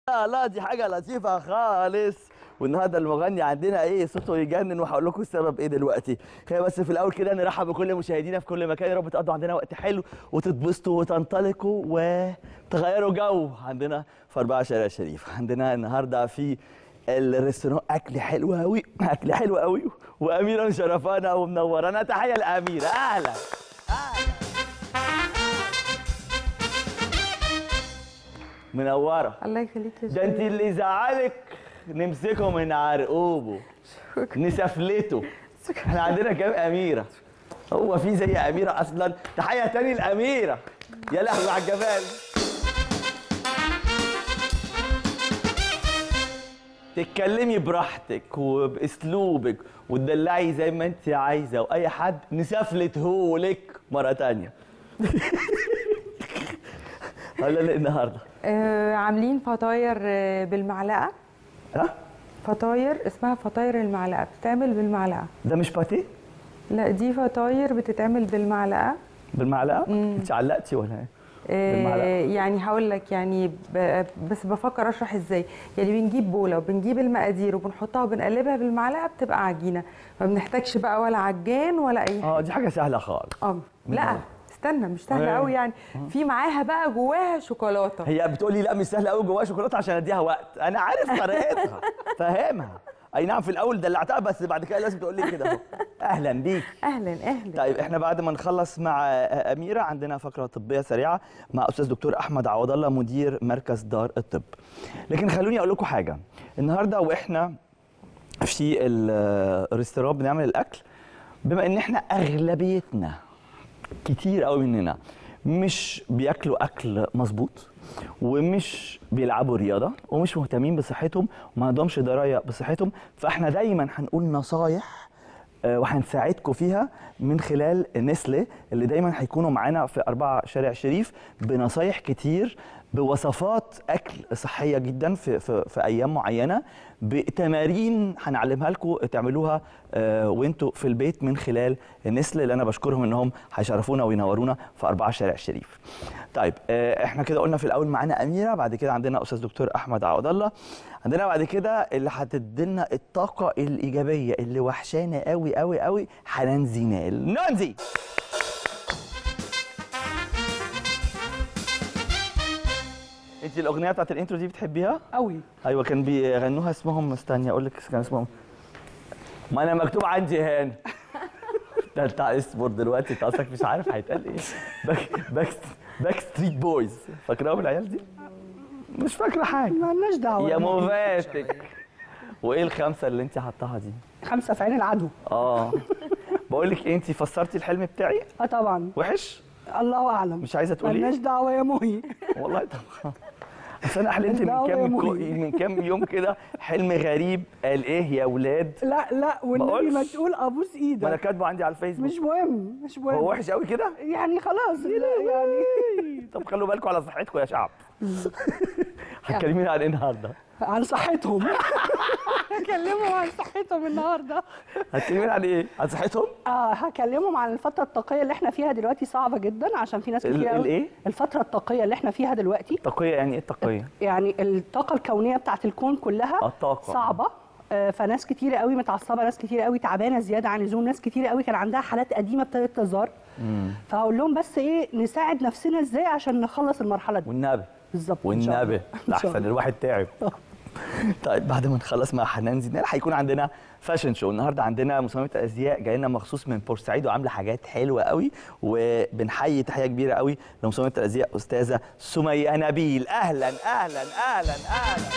لا لا دي حاجه لطيفه خالص والنهارده المغني عندنا ايه صوته يجنن وهقول لكم السبب ايه دلوقتي هي بس في الاول كده نرحب بكل مشاهدينا في كل مكان يا رب تقضوا عندنا وقت حلو وتتبسطوا وتنطلقوا وتغيروا جو عندنا في أربعة شارع الشريف عندنا النهارده في الريستوران اكل حلو قوي اكل حلو قوي واميره مشرفانا ومنورانا تحيه لاميره اهلا منوره الله يخليك يا ده انت شيخ. اللي يزعلك نمسكه من عرقوبه نسفلته احنا عندنا كام اميره هو في زي اميره اصلا تحيه تاني الاميره يا لهوي على الجمال تتكلمي براحتك وباسلوبك وتدلعي زي ما انت عايزه واي حد نسفلتهولك مره تانية ولا لا النهارده آه عاملين فطاير آه، بالمعلقه ها فطاير اسمها فطاير المعلقه بتتعمل بالمعلقه ده مش باتيه لا دي فطاير بتتعمل بالمعلقه بالمعلقه انت علقتي ولا ايه آه بالمعلقة. يعني هقول لك يعني ب- بس بفكر اشرح ازاي يعني بنجيب بوله وبنجيب المقادير وبنحطها وبنقلبها بالمعلقه بتبقى عجينه ما بنحتاجش بقى ولا عجان ولا اي حاجه اه دي حاجه سهله خالص اه لا استنى مش سهله إيه؟ قوي يعني في معاها بقى جواها شوكولاته هي بتقولي لا مش سهله قوي جواها شوكولاته عشان اديها وقت انا عارف طريقتها فاهمها اي نعم في الاول دلعتها بس بعد كده لازم تقول لي كده اهو اهلا بيك اهلا اهلا طيب احنا بعد ما نخلص مع اميره عندنا فقره طبيه سريعه مع استاذ دكتور احمد عوض الله مدير مركز دار الطب لكن خلوني اقول لكم حاجه النهارده واحنا في ال- الريستوران بنعمل الاكل بما ان احنا اغلبيتنا كتير قوي مننا مش بياكلوا اكل مظبوط ومش بيلعبوا رياضه ومش مهتمين بصحتهم وما عندهمش درايه بصحتهم فاحنا دايما هنقول نصايح آه، وهنساعدكم فيها من خلال نسلة اللي دايما هيكونوا معانا في أربعة شارع شريف بنصايح كتير بوصفات أكل صحية جدا في, في, في أيام معينة بتمارين هنعلمها لكم تعملوها آه، وانتوا في البيت من خلال نسل اللي أنا بشكرهم إنهم هيشرفونا وينورونا في أربعة شارع شريف طيب آه، احنا كده قلنا في الأول معانا أميرة بعد كده عندنا أستاذ دكتور أحمد عوض الله عندنا بعد كده اللي هتدينا الطاقة الإيجابية اللي وحشانا قوي قوي قوي حنان زينال نانزي انت الاغنيه بتاعت الانترو دي بتحبيها قوي ايوه كان بيغنوها اسمهم استني اقول لك كان اسمهم ما انا مكتوب عندي هنا ده انت اصبر دلوقتي انت اصلك مش عارف هيتقال ايه باك باك باك ستريت بويز فاكراهم العيال دي مش فاكره حاجه مالناش دعوه يا موفاتك وايه الخمسه اللي انت حطاها دي خمسه في عين العدو اه بقول لك ايه انت فسرتي الحلم بتاعي اه طبعا وحش الله اعلم مش عايزه تقولي مالناش دعوه يا مهي والله طب بس انا حلمت من دعوة يا كام مهي. من كام يوم كده حلم غريب قال ايه يا ولاد لا لا والنبي بقولش. ما تقول ابوس ما انا ايدك كاتبه عندي على الفيسبوك مش مهم مش مهم هو وحش قوي كده يعني خلاص يعني طب خلوا بالكم على صحتكم يا شعب هتكلمينا عن ايه النهارده عن صحتهم هكلمهم عن صحتهم النهارده هتكلمينا عن ايه عن صحتهم اه هكلمهم عن الفتره الطاقيه اللي احنا فيها دلوقتي صعبه جدا عشان في ناس ال- كتير قوي الإيه؟ الفتره الطاقيه اللي احنا فيها دلوقتي تقيه يعني ايه التقيه يعني الطاقه الكونيه بتاعت الكون كلها الطاقة. صعبه آه، فناس كتير قوي متعصبه ناس كتير قوي تعبانه زياده عن اللزوم ناس كتير قوي كان عندها حالات قديمه ابتدت تظهر فهقول لهم بس ايه نساعد نفسنا ازاي عشان نخلص المرحله دي والنبي بالظبط إن شاء والنبي الله. إن شاء احسن الله. الواحد تعب طيب بعد ما نخلص مع حنان زينال هيكون عندنا فاشن شو النهارده عندنا مصممه ازياء جايه لنا مخصوص من بورسعيد وعامله حاجات حلوه قوي وبنحيي تحيه كبيره قوي لمصممه الازياء استاذه سميه نبيل اهلا اهلا اهلا اهلا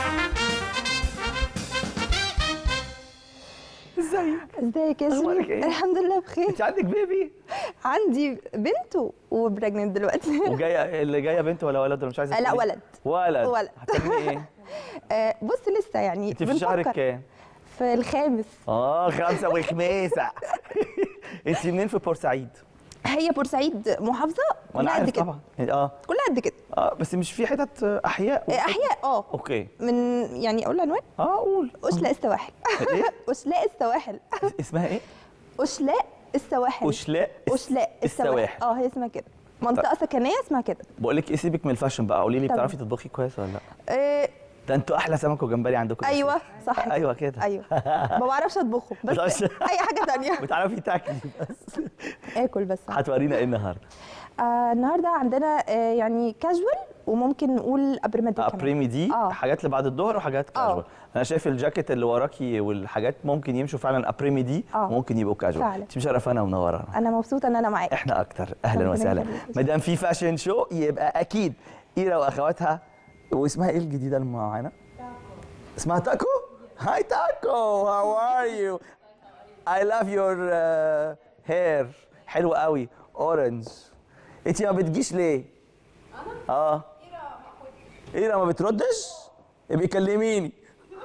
ازيك ازيك يا أخبارك شريف إيه؟ الحمد لله بخير انت عندك بيبي عندي بنت وبرجننت دلوقتي وجايه اللي جايه بنت ولا ولد ولا مش عايزه لا، تقولي؟ ولد. ولد ولد. هتعملي ايه آه، بص لسه يعني انت في شهرك بنفكر. كام في الخامس اه خمسة وخميسة انت منين في بورسعيد؟ هي بورسعيد محافظه وانا كلها قد عارف كده طبعا اه كلها قد كده اه بس مش في حتت احياء آه، احياء اه اوكي من يعني اقول عنوان اه قول اشلاء السواحل ايه اشلاء السواحل اسمها ايه؟ اشلاء السواحل اشلاء اشلاء السواحل اه هي اسمها كده منطقه سكنيه اسمها كده بقول لك ايه سيبك من الفاشن بقى قولي لي طبعا. بتعرفي تطبخي كويس ولا لا؟ آه، ده انتوا احلى سمك وجمبري عندكم ايوه صح ايوه كده ايوه ما بعرفش اطبخه بس بتعرفش- اي حاجه تانية بتعرفي تاكلي بس اكل بس هتورينا ايه النهارده آه النهارده عندنا آه يعني كاجوال وممكن نقول ابريميدو كمان ابريمي دي آه. حاجات لبعد الظهر وحاجات آه. كاجوال انا شايف الجاكيت اللي وراكي والحاجات ممكن يمشوا فعلا ابريمي دي آه. ممكن يبقوا كاجوال فعلا. انت مشرفانا ومنورانا انا مبسوطه ان انا معاك احنا اكتر اهلا ربنا وسهلا يخليك. ما دام في فاشن شو يبقى اكيد ايرا واخواتها واسمها ايه الجديده اللي معانا اسمها تاكو هاي تاكو هاو ار يو اي لاف يور هير حلو قوي اورنج انت ما بتجيش ليه اه ايرا ما بتردش يبقى كلميني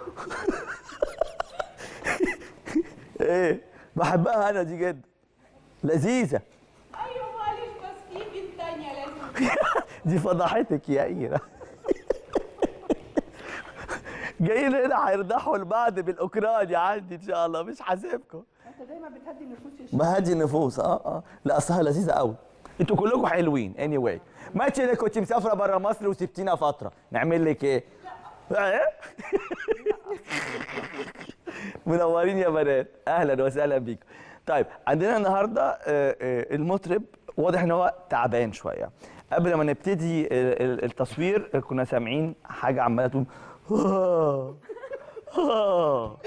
ايه بحبها انا دي جدا لذيذه ايوه معلش بس في بنت تانية لازم دي فضحتك يا ايرا جايين هنا هيرضحوا لبعض بالاوكراني عندي ان شاء الله مش حاسبكم انت دايما بتهدي النفوس يا شيخ بهدي النفوس اه اه لا اصلها لذيذه قوي انتوا كلكم حلوين اني anyway. ما انت اللي كنت مسافره بره مصر وسبتينا فتره نعمل لك ايه؟ إيه؟ منورين يا بنات اهلا وسهلا بيكم طيب عندنا النهارده آه، آه، المطرب واضح ان هو تعبان شويه قبل ما نبتدي ال- ال- التصوير آه، كنا سامعين حاجه عماله تقول آه، آه.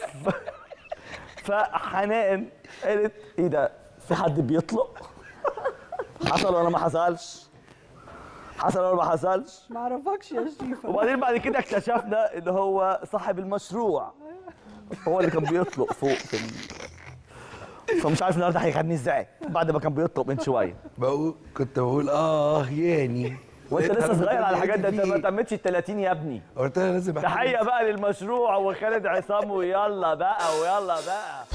فحنان قالت ايه ده في حد بيطلق حصل ولا ما حصلش حصل ولا ما حصلش ما اعرفكش يا شريف وبعدين بعد كده اكتشفنا ان هو صاحب المشروع هو اللي كان بيطلق فوق في ال... فمش عارف النهارده هيغني ازاي بعد ما كان بيطلق من شويه بقول كنت بقول اه ياني وانت لقيت لسه حد صغير على بيقول الحاجات لي ده انت ما في إيه؟ تمتش ال 30 يا ابني قلت لها لازم أحكي. تحيه بقى للمشروع وخالد عصام ويلا بقى ويلا بقى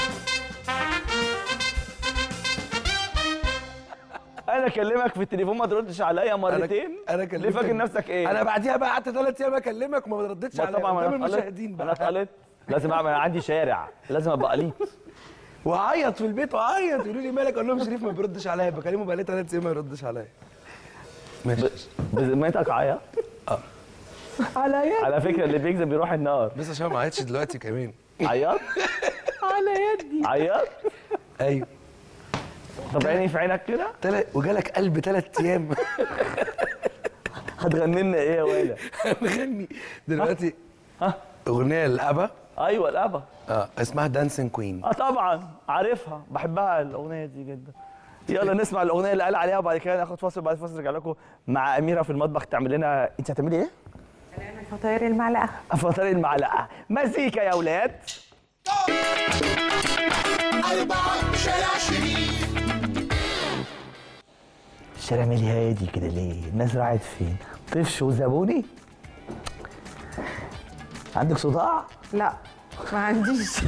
انا اكلمك في التليفون ما تردش عليا مرتين انا ليه كلمتك فاكر نفسك ايه انا بعديها بقى قعدت ثلاث ايام اكلمك وما ردتش ما عليا طبعا ما قدام انا المشاهدين اتقلت انا بقى اتقلت لازم اعمل أنا عندي شارع لازم ابقى قليط وعيط في البيت وعيط يقولوا لي مالك اقول لهم شريف ما بيردش عليا بكلمه بقى لي ثلاث ايام ما يردش عليا ماشي بذمتك عيا على يد على فكره اللي بيكذب بيروح النار بس عشان ما عيطش دلوقتي كمان عياط على يدي عياط ايوه طب عيني في عينك كده تلات وجالك قلب ثلاث ايام هتغني لنا ايه يا ولا نغني دلوقتي ها اغنيه للابا ايوه الابا اه اسمها دانسين كوين اه طبعا عارفها بحبها الاغنيه دي جدا يلا نسمع الاغنيه اللي قال عليها وبعد كده ناخد فاصل بعد الفاصل نرجع لكم مع اميره في المطبخ تعمل لنا انت هتعملي ايه؟ فطاير المعلقه فطار المعلقه مزيكا يا اولاد أربعة شارع شريف الشارع مالي هادي كده ليه؟ الناس راحت فين؟ طفش وزبوني؟ عندك صداع؟ لا ما عنديش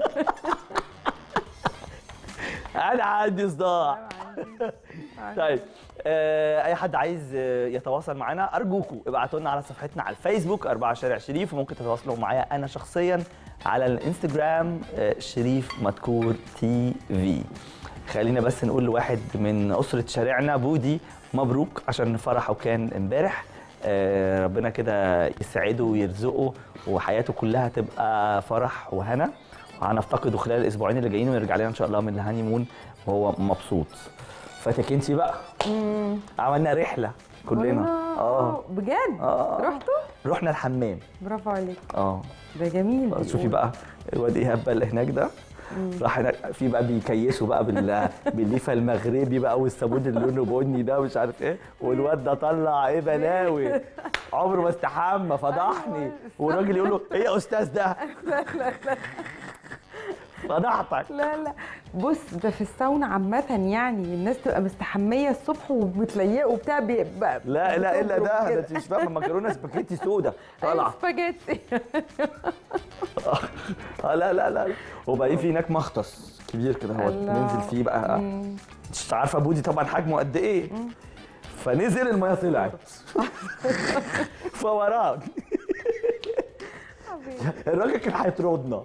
انا عندي صداع طيب آه، اي حد عايز آه، يتواصل معنا ارجوكم ابعتوا لنا على صفحتنا على الفيسبوك أربعة شارع شريف وممكن تتواصلوا معايا انا شخصيا على الانستجرام آه، شريف مدكور تي في خلينا بس نقول لواحد من اسره شارعنا بودي مبروك عشان فرحه كان امبارح آه، ربنا كده يسعده ويرزقه وحياته كلها تبقى فرح وهنا وهنفتقده خلال الاسبوعين اللي جايين ونرجع لنا ان شاء الله من الهاني مون وهو مبسوط فاتك انت بقى عملنا رحله كلنا اه بجد آه. رحتوا رحنا الحمام برافو عليك اه ده جميل شوفي بقى الواد ايهاب بقى اللي هناك ده راح هناك في بقى بيكيسوا بقى بال بالليفه المغربي بقى والصابون اللي لونه بني ده مش عارف ايه والواد ده طلع ايه بلاوي عمره ما استحمى فضحني والراجل يقول له ايه يا استاذ ده فضحتك لا لا بص ده في الساونا عامة يعني الناس تبقى مستحمية الصبح ومتليقة وبتاع بيبقى لا لا الا ده ده كده. انت مش فاهمه مكرونه سباكيتي سودا أيوة، طالعه سباجيتي اه لا لا لا وبعدين في هناك مختص كبير كده هو الله. ننزل فيه بقى مش عارفه بودي طبعا حجمه قد ايه فنزل الميه طلعت فوران الراجل كان هيطردنا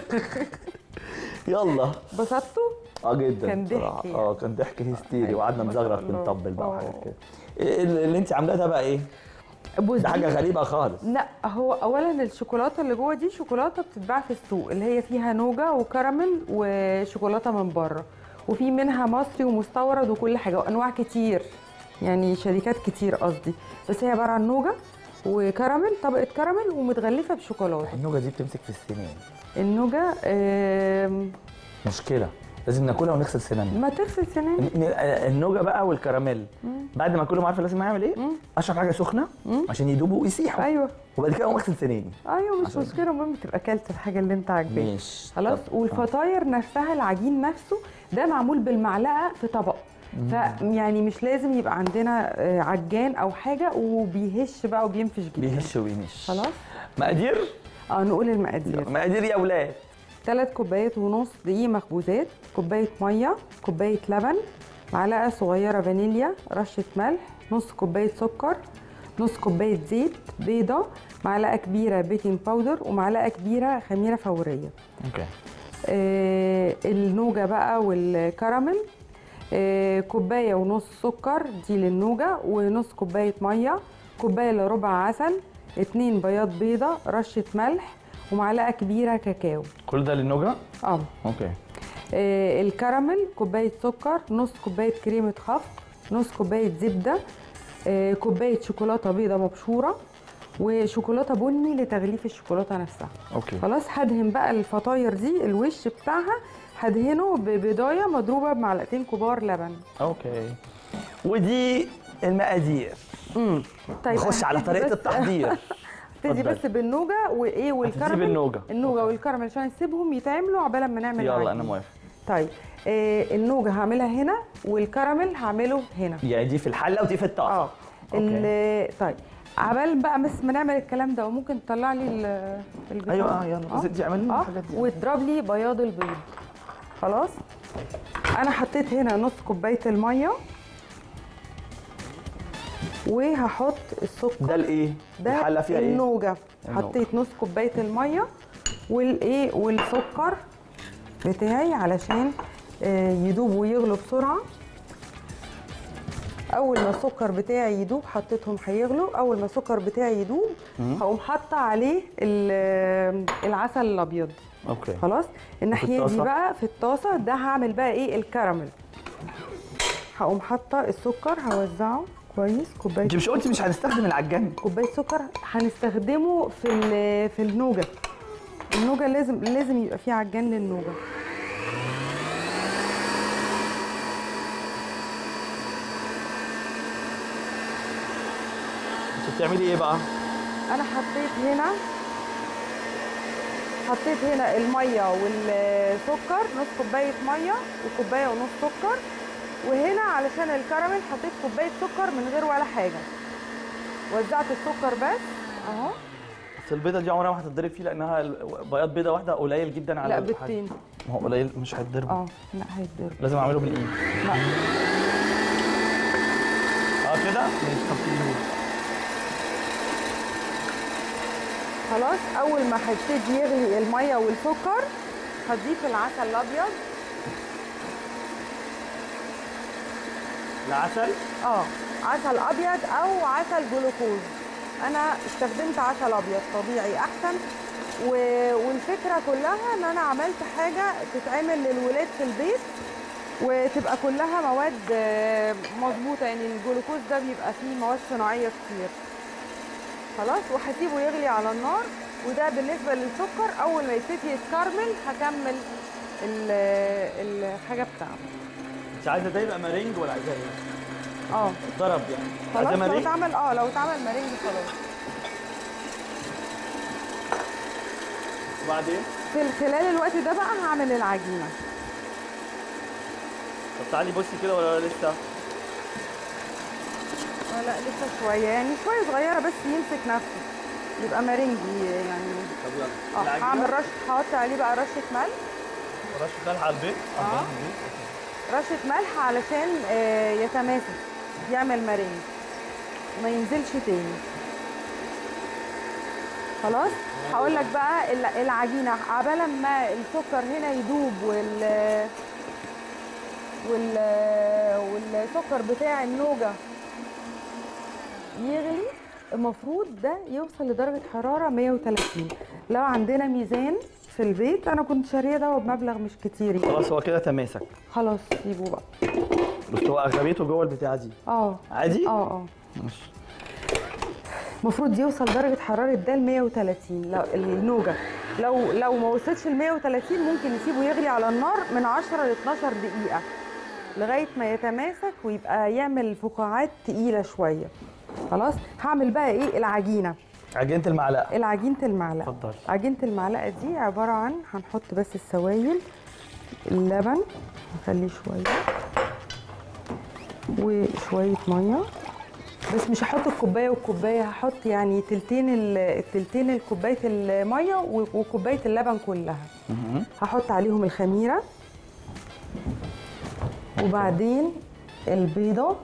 يلا بسطتوا؟ اه جدا كان ضحك بصراحة. يعني. اه كان ضحك هستيري أيوة، وقعدنا ما شاء نزغرط الله. ونطبل بقى آه. وحاجات كده إيه اللي اللي انت عاملاه ده بقى ايه؟ بص ده حاجه دي- غريبه خالص لا هو اولا الشوكولاته اللي جوه دي شوكولاته بتتباع في السوق اللي هي فيها نوجا وكراميل وشوكولاته من بره وفي منها مصري ومستورد وكل حاجه وانواع كتير يعني شركات كتير قصدي بس هي عباره عن نوجا وكراميل طبقه كراميل ومتغلفه بشوكولاته النوجه دي بتمسك في السنان النوجا آم، مشكله لازم ناكلها ونغسل سناننا ما تغسل سنان ن- ن- النوجه بقى والكراميل بعد ما كلهم عارفه لازم اعمل ايه اشرب حاجه سخنه عشان يدوبوا ويسيحوا ايوه وبعد كده اقوم اغسل سناني ايوه مش مشكله المهم تبقى اكلت الحاجه اللي انت عاجباك ماشي خلاص طب- والفطاير نفسها العجين نفسه ده معمول بالمعلقه في طبق فيعني مش لازم يبقى عندنا آه، عجان او حاجه وبيهش بقى وبينفش جدا بيهش وينش خلاص مقادير اه نقول المقادير مقادير يا اولاد ثلاث كوبايات ونص دقيق مخبوزات كوبايه ميه كوبايه لبن معلقه صغيره فانيليا رشه ملح نص كوبايه سكر نص كوبايه زيت بيضه معلقه كبيره بيكنج باودر ومعلقه كبيره خميره فوريه اوكي آه، النوجا بقى والكراميل آه، كوبايه ونص سكر دي للنوجا ونص كوبايه ميه كوبايه الا ربع عسل اتنين بياض بيضه رشه ملح ومعلقه كبيره كاكاو كل ده للنوجه اه اوكي آه، الكراميل كوبايه سكر نص كوبايه كريمه خفق نص كوبايه زبده آه، كوبايه شوكولاته بيضه مبشوره وشوكولاته بني لتغليف الشوكولاته نفسها اوكي خلاص هدهن بقى الفطاير دي الوش بتاعها هدهنه ببضايه مضروبه بمعلقتين كبار لبن اوكي ودي المقادير امم طيب نخش على هبتدي طريقه بس- التحضير ابتدي اتفضلي. بس بالنوجا وايه والكراميل بالنوجا. النوجا والكراميل عشان نسيبهم يتعملوا عبال ما نعمل يلا العجين. انا موافق طيب آه النوجا هعملها هنا والكراميل هعمله هنا يعني دي في الحله ودي في الطاسه اه ال- طيب عبال بقى بس ما نعمل الكلام ده وممكن تطلع لي ال- البتاع ايوه اه يلا بس دي اعملي لنا اه الحاجات دي واضرب لي بياض البيض خلاص انا حطيت هنا نص كوبايه الميه وهحط السكر ده الايه؟ ده الحله فيها ايه؟ النوجه النوجة. حطيت نص كوبايه الميه والايه والسكر بتاعي علشان آه، يدوب ويغلوا بسرعه اول ما السكر بتاعي يدوب حطيتهم هيغلوا اول ما السكر بتاعي يدوب هقوم حاطه عليه ال- العسل الابيض اوكي خلاص الناحيه دي الطاسة؟ بقى في الطاسه ده هعمل بقى ايه الكراميل هقوم حاطه السكر هوزعه كويس كوبايه انت مش قلتي مش هنستخدم العجان؟ كوبايه سكر هنستخدمه في ال- في النوجه النوجه لازم لازم يبقى فيه عجان للنوجه انت بتعملي ايه بقى؟ انا حطيت هنا حطيت هنا الميه والسكر نص كوبايه ميه وكوبايه ونص سكر وهنا علشان الكراميل حطيت كوبايه سكر من غير ولا حاجه وزعت السكر بس اهو بس البيضه دي عمرها ما هتتضرب فيه لانها ال- بياض بيضه واحده قليل جدا على لا الحاجة. بيضتين ما هو قليل مش هيتضرب اه لا هيتضرب لازم اعمله بالايد لا اه كده؟ ماشي طب تقولي. خلاص اول ما هيبتدي يغلي الميه والسكر هضيف العسل الابيض العسل اه عسل ابيض او عسل جلوكوز انا استخدمت عسل ابيض طبيعي احسن و... والفكره كلها ان انا عملت حاجه تتعمل للولاد في البيت وتبقى كلها مواد آه، مظبوطه يعني الجلوكوز ده بيبقى فيه مواد صناعيه كتير خلاص وهسيبه يغلي على النار وده بالنسبه للسكر اول ما يبتدي يتكرمل هكمل ال- الحاجه بتاعته انت عايزه ده يبقى مارينج ولا عايزاه ايه؟ اه ضرب يعني خلاص عايزاه لو مارينج؟ اتعمل اه لو اتعمل مارينج خلاص وبعدين؟ في خلال الوقت ده بقى هعمل العجينه طب تعالي بصي كده ولا لسه؟ آه لا لسه شويه يعني شويه صغيره بس يمسك نفسه يبقى مارينجي يعني طب يلا اه العجينة؟ هعمل رشه هحط عليه بقى رشه ملح رشه ملح على البيت آه. رشه ملح علشان آه، يتماسك يعمل مارينج وما ينزلش تاني خلاص هقول لك بقى ال- العجينه عبال ما السكر هنا يدوب وال وال والسكر بتاع النوجه يغلي المفروض ده يوصل لدرجه حراره 130 لو عندنا ميزان في البيت انا كنت شاريه ده بمبلغ مش كتير يعني. خلاص هو كده تماسك خلاص سيبه بقى بس هو اغلبيته جوه البتاعه دي اه عادي؟ اه اه ماشي المفروض يوصل درجه حراره ده ل 130 لو النوجه لو لو ما وصلش ل 130 ممكن نسيبه يغلي على النار من 10 ل 12 دقيقه لغايه ما يتماسك ويبقى يعمل فقاعات تقيله شويه خلاص هعمل بقى ايه العجينه عجينه المعلقه العجينه المعلقه اتفضلي. عجينه المعلقه دي عباره عن هنحط بس السوائل اللبن نخليه شويه وشويه ميه بس مش هحط الكوبايه والكوبايه هحط يعني تلتين ال- تلتين الكوبايه الميه و- وكوبايه اللبن كلها هحط عليهم الخميره وبعدين البيضه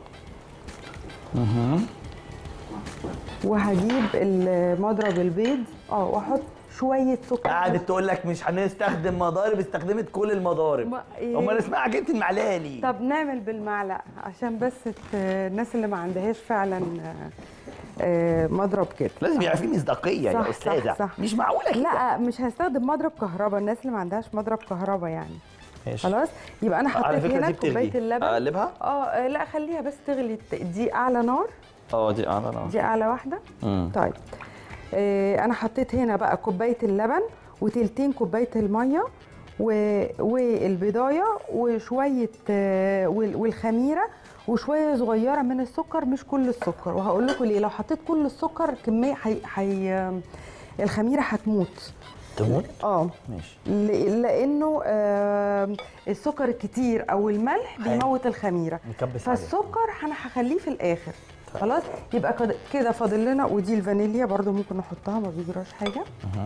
وهجيب ال- مضرب البيض اه واحط شويه سكر قعدت تقول لك مش هنستخدم مضارب استخدمت كل المضارب ما- إيه؟ امال اسمها عجينه المعلقه ليه؟ طب نعمل بالمعلقه عشان بس ت- الناس اللي ما عندهاش فعلا آه، آه، مضرب كده لازم يبقى في مصداقيه صح، يا صح، استاذه صح. مش معقوله كده لا مش هستخدم مضرب كهرباء الناس اللي ما عندهاش مضرب كهرباء يعني ماشي خلاص يبقى انا على حطيت فكره هنا دي كوبايه بتغلي اللبن اقلبها؟ اه آه، لا خليها بس تغلي دي اعلى نار اه دي اعلى نار دي اعلى واحده مم. طيب آه انا حطيت هنا بقى كوبايه اللبن وتلتين كوبايه الميه و... والبضايه وشويه آه وال- والخميره وشويه صغيره من السكر مش كل السكر وهقول لكم ليه لو حطيت كل السكر كميه حي... حي... الخميره هتموت تموت؟ اه ماشي ل- لانه آه السكر الكتير او الملح حلو. بيموت الخميره نكبس عليها. فالسكر انا هخليه في الاخر خلاص يبقى كده- كده فاضل لنا ودي الفانيليا برضو ممكن نحطها ما بيجراش حاجه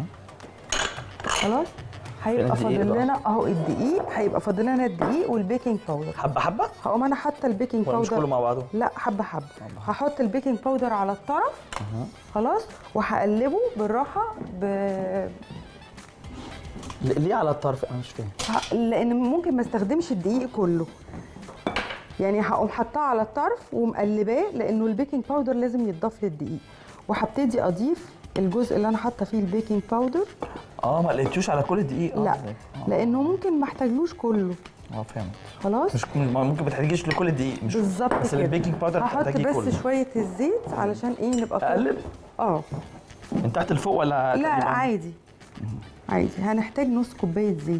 خلاص هيبقى فين الدقيق فاضل بقى؟ لنا اهو الدقيق هيبقى فاضل لنا الدقيق والبيكنج باودر حبه حبه هقوم انا حاطه البيكنج ولا مش كله باودر مع بعضه؟ لا حبه حبه هحط البيكنج باودر على الطرف خلاص وهقلبه بالراحه ب... ليه على الطرف انا مش فاهم ه- لان ممكن ما استخدمش الدقيق كله يعني هقوم حطاه على الطرف ومقلباه لانه البيكنج باودر لازم يتضاف للدقيق وهبتدي اضيف الجزء اللي انا حاطه فيه البيكنج باودر اه ما لقيتوش على كل دقيق لا آه. لانه ممكن ما احتاجلوش كله اه فهمت خلاص مش ما ممكن ما تحتاجيش لكل دقيق مش بالظبط بس كده البيكنج باودر هحط هتحتاجيه بس كله شويه الزيت علشان ايه نبقى فوق. اقلب اه من تحت لفوق ولا لا لا تقريباً؟ عادي عادي هنحتاج نص كوبايه زيت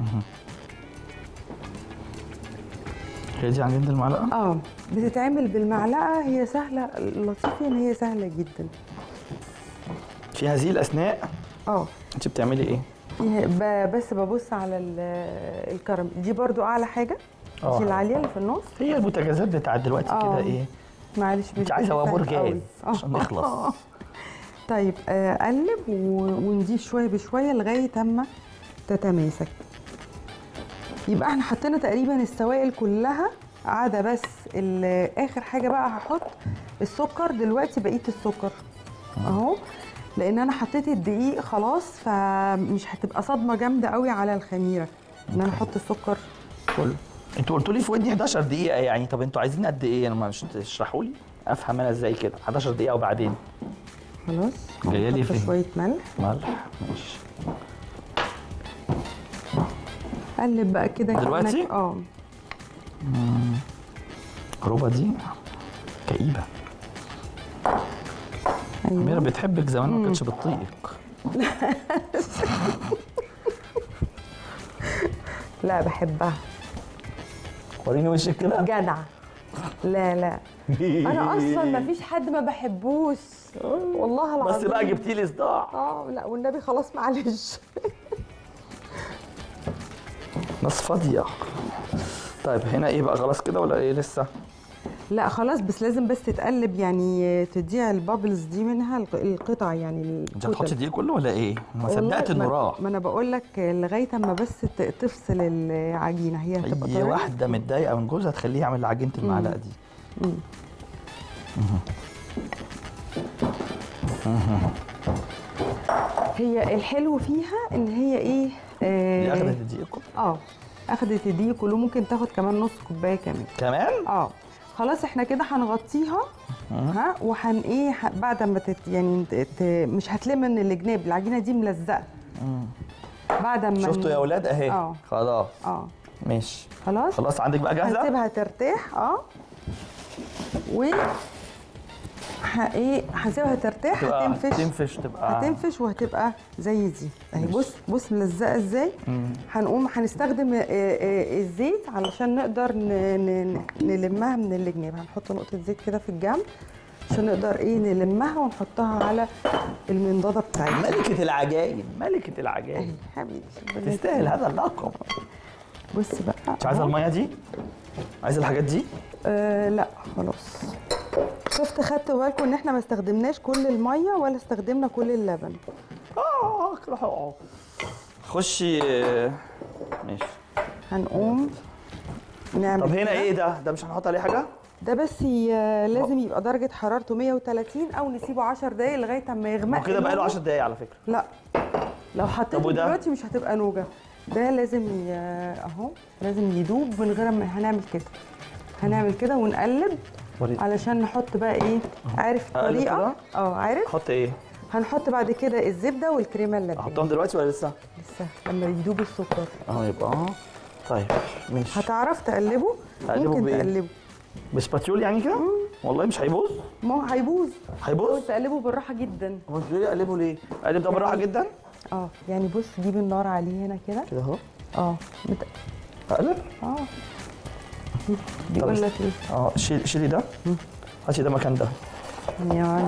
هي دي عجينه المعلقه اه بتتعمل بالمعلقه هي سهله اللطيفه ان هي سهله جدا في هذه الاثناء اه انت بتعملي ايه فيها ب- بس ببص على ال- الكراميل دي برضو اعلى حاجه آه. دي العاليه اللي في النص هي البوتاجازات بتاعت دلوقتي آه. كده ايه معلش انت عايزه بتبقى وابور سهل قوي. جاز آه. عشان نخلص طيب آه، قلب و- ونضيف شويه بشويه لغايه اما تتماسك يبقى احنا حطينا تقريبا السوائل كلها عدا بس ال- اخر حاجه بقى هحط السكر دلوقتي بقيه السكر اهو لان انا حطيت الدقيق خلاص فمش هتبقى صدمه جامده قوي على الخميره ان انا احط السكر كله انتوا قلتوا لي في ودني 11 دقيقه يعني طب انتوا عايزين قد ايه انا مش تشرحوا لي افهم انا ازاي كده 11 دقيقه وبعدين خلاص جاية لي هحط فين؟ شويه ملح ملح ماشي قلب بقى كده دلوقتي؟ كأنك- اه الربع دي كئيبه ميرا ايوه بتحبك زمان ما كانتش بتطيقك لا بحبها وريني وشك كده جدع لا لا انا اصلا ما فيش حد ما بحبوش والله العظيم بس بقى جبتي لي صداع اه لا والنبي خلاص معلش ناس فاضيه طيب هنا ايه بقى خلاص كده ولا ايه لسه لا خلاص بس لازم بس تتقلب يعني تضيع البابلز دي منها الق- القطع يعني انت هتحطي دي كله ولا ايه ما والله صدقت انه ما- راح ما انا بقول لك لغايه اما بس ت- تفصل العجينه هي هتبقى اي طريه واحده متضايقه من جوزها تخليه يعمل عجينه المعلقه دي هي الحلو فيها ان هي ايه دي آه اخدت الدقيق كله اه اخدت الدقيق كله ممكن تاخد كمان نص كوبايه كمان كمان اه خلاص احنا كده هنغطيها ها وهن ايه ه- بعد ما تت يعني ت... مش هتلم من الجناب العجينه دي ملزقه بعد ما شفتوا يا اولاد اهي اه خلاص اه ماشي خلاص خلاص عندك بقى جاهزه هنسيبها ترتاح اه و ه- ايه هنسيبها ترتاح تبقى هتنفش تنفش تبقى هتنفش وهتبقى زي دي اهي بص بص ملزقه ازاي هنقوم هنستخدم آه، آه، الزيت علشان نقدر ن- ن- نلمها من الجناب هنحط نقطه زيت كده في الجنب عشان نقدر ايه نلمها ونحطها على المنضده بتاعتنا ملكة العجائب ملكة اهي العجائب حبيبي تستاهل هذا اللقب بص بقى مش عايزه أهو. الميه دي عايزه الحاجات دي آه لا خلاص شفت خدتوا بالكم ان احنا ما استخدمناش كل الميه ولا استخدمنا كل اللبن اه اقرا خشي آه، ماشي هنقوم نعمل طب هنا كده. ايه ده ده مش هنحط عليه حاجه ده بس ي- لازم يبقى درجه حرارته 130 او نسيبه 10 دقايق لغايه اما يغمق هو كده بقى له اللون. 10 دقايق على فكره لا لو حطيته طب وده؟ دلوقتي مش هتبقى نوجه ده لازم ي... اهو لازم يدوب من غير ما هنعمل كده هنعمل كده ونقلب وريني. علشان نحط بقى ايه عارف أقلب الطريقه كده؟ اه عارف احط ايه هنحط بعد كده الزبده والكريمه اللبانيه احطهم دلوقتي ولا لسه لسه لما يدوب السكر اه يبقى اه طيب ماشي هتعرف تقلبه أقلبه ممكن بإيه؟ تقلبه بسباتيول يعني كده والله مش هيبوظ ما هو هيبوظ هيبوظ تقلبه بالراحه جدا هو انتوا ليه اقلبه ليه اقلب ده بالراحه جدا اه يعني بص جيب النار عليه هنا كده كده اهو اه مت... اقلب اه بيقول لك ايه اه شيل شيلي ده هاتي ده مكان ده يعني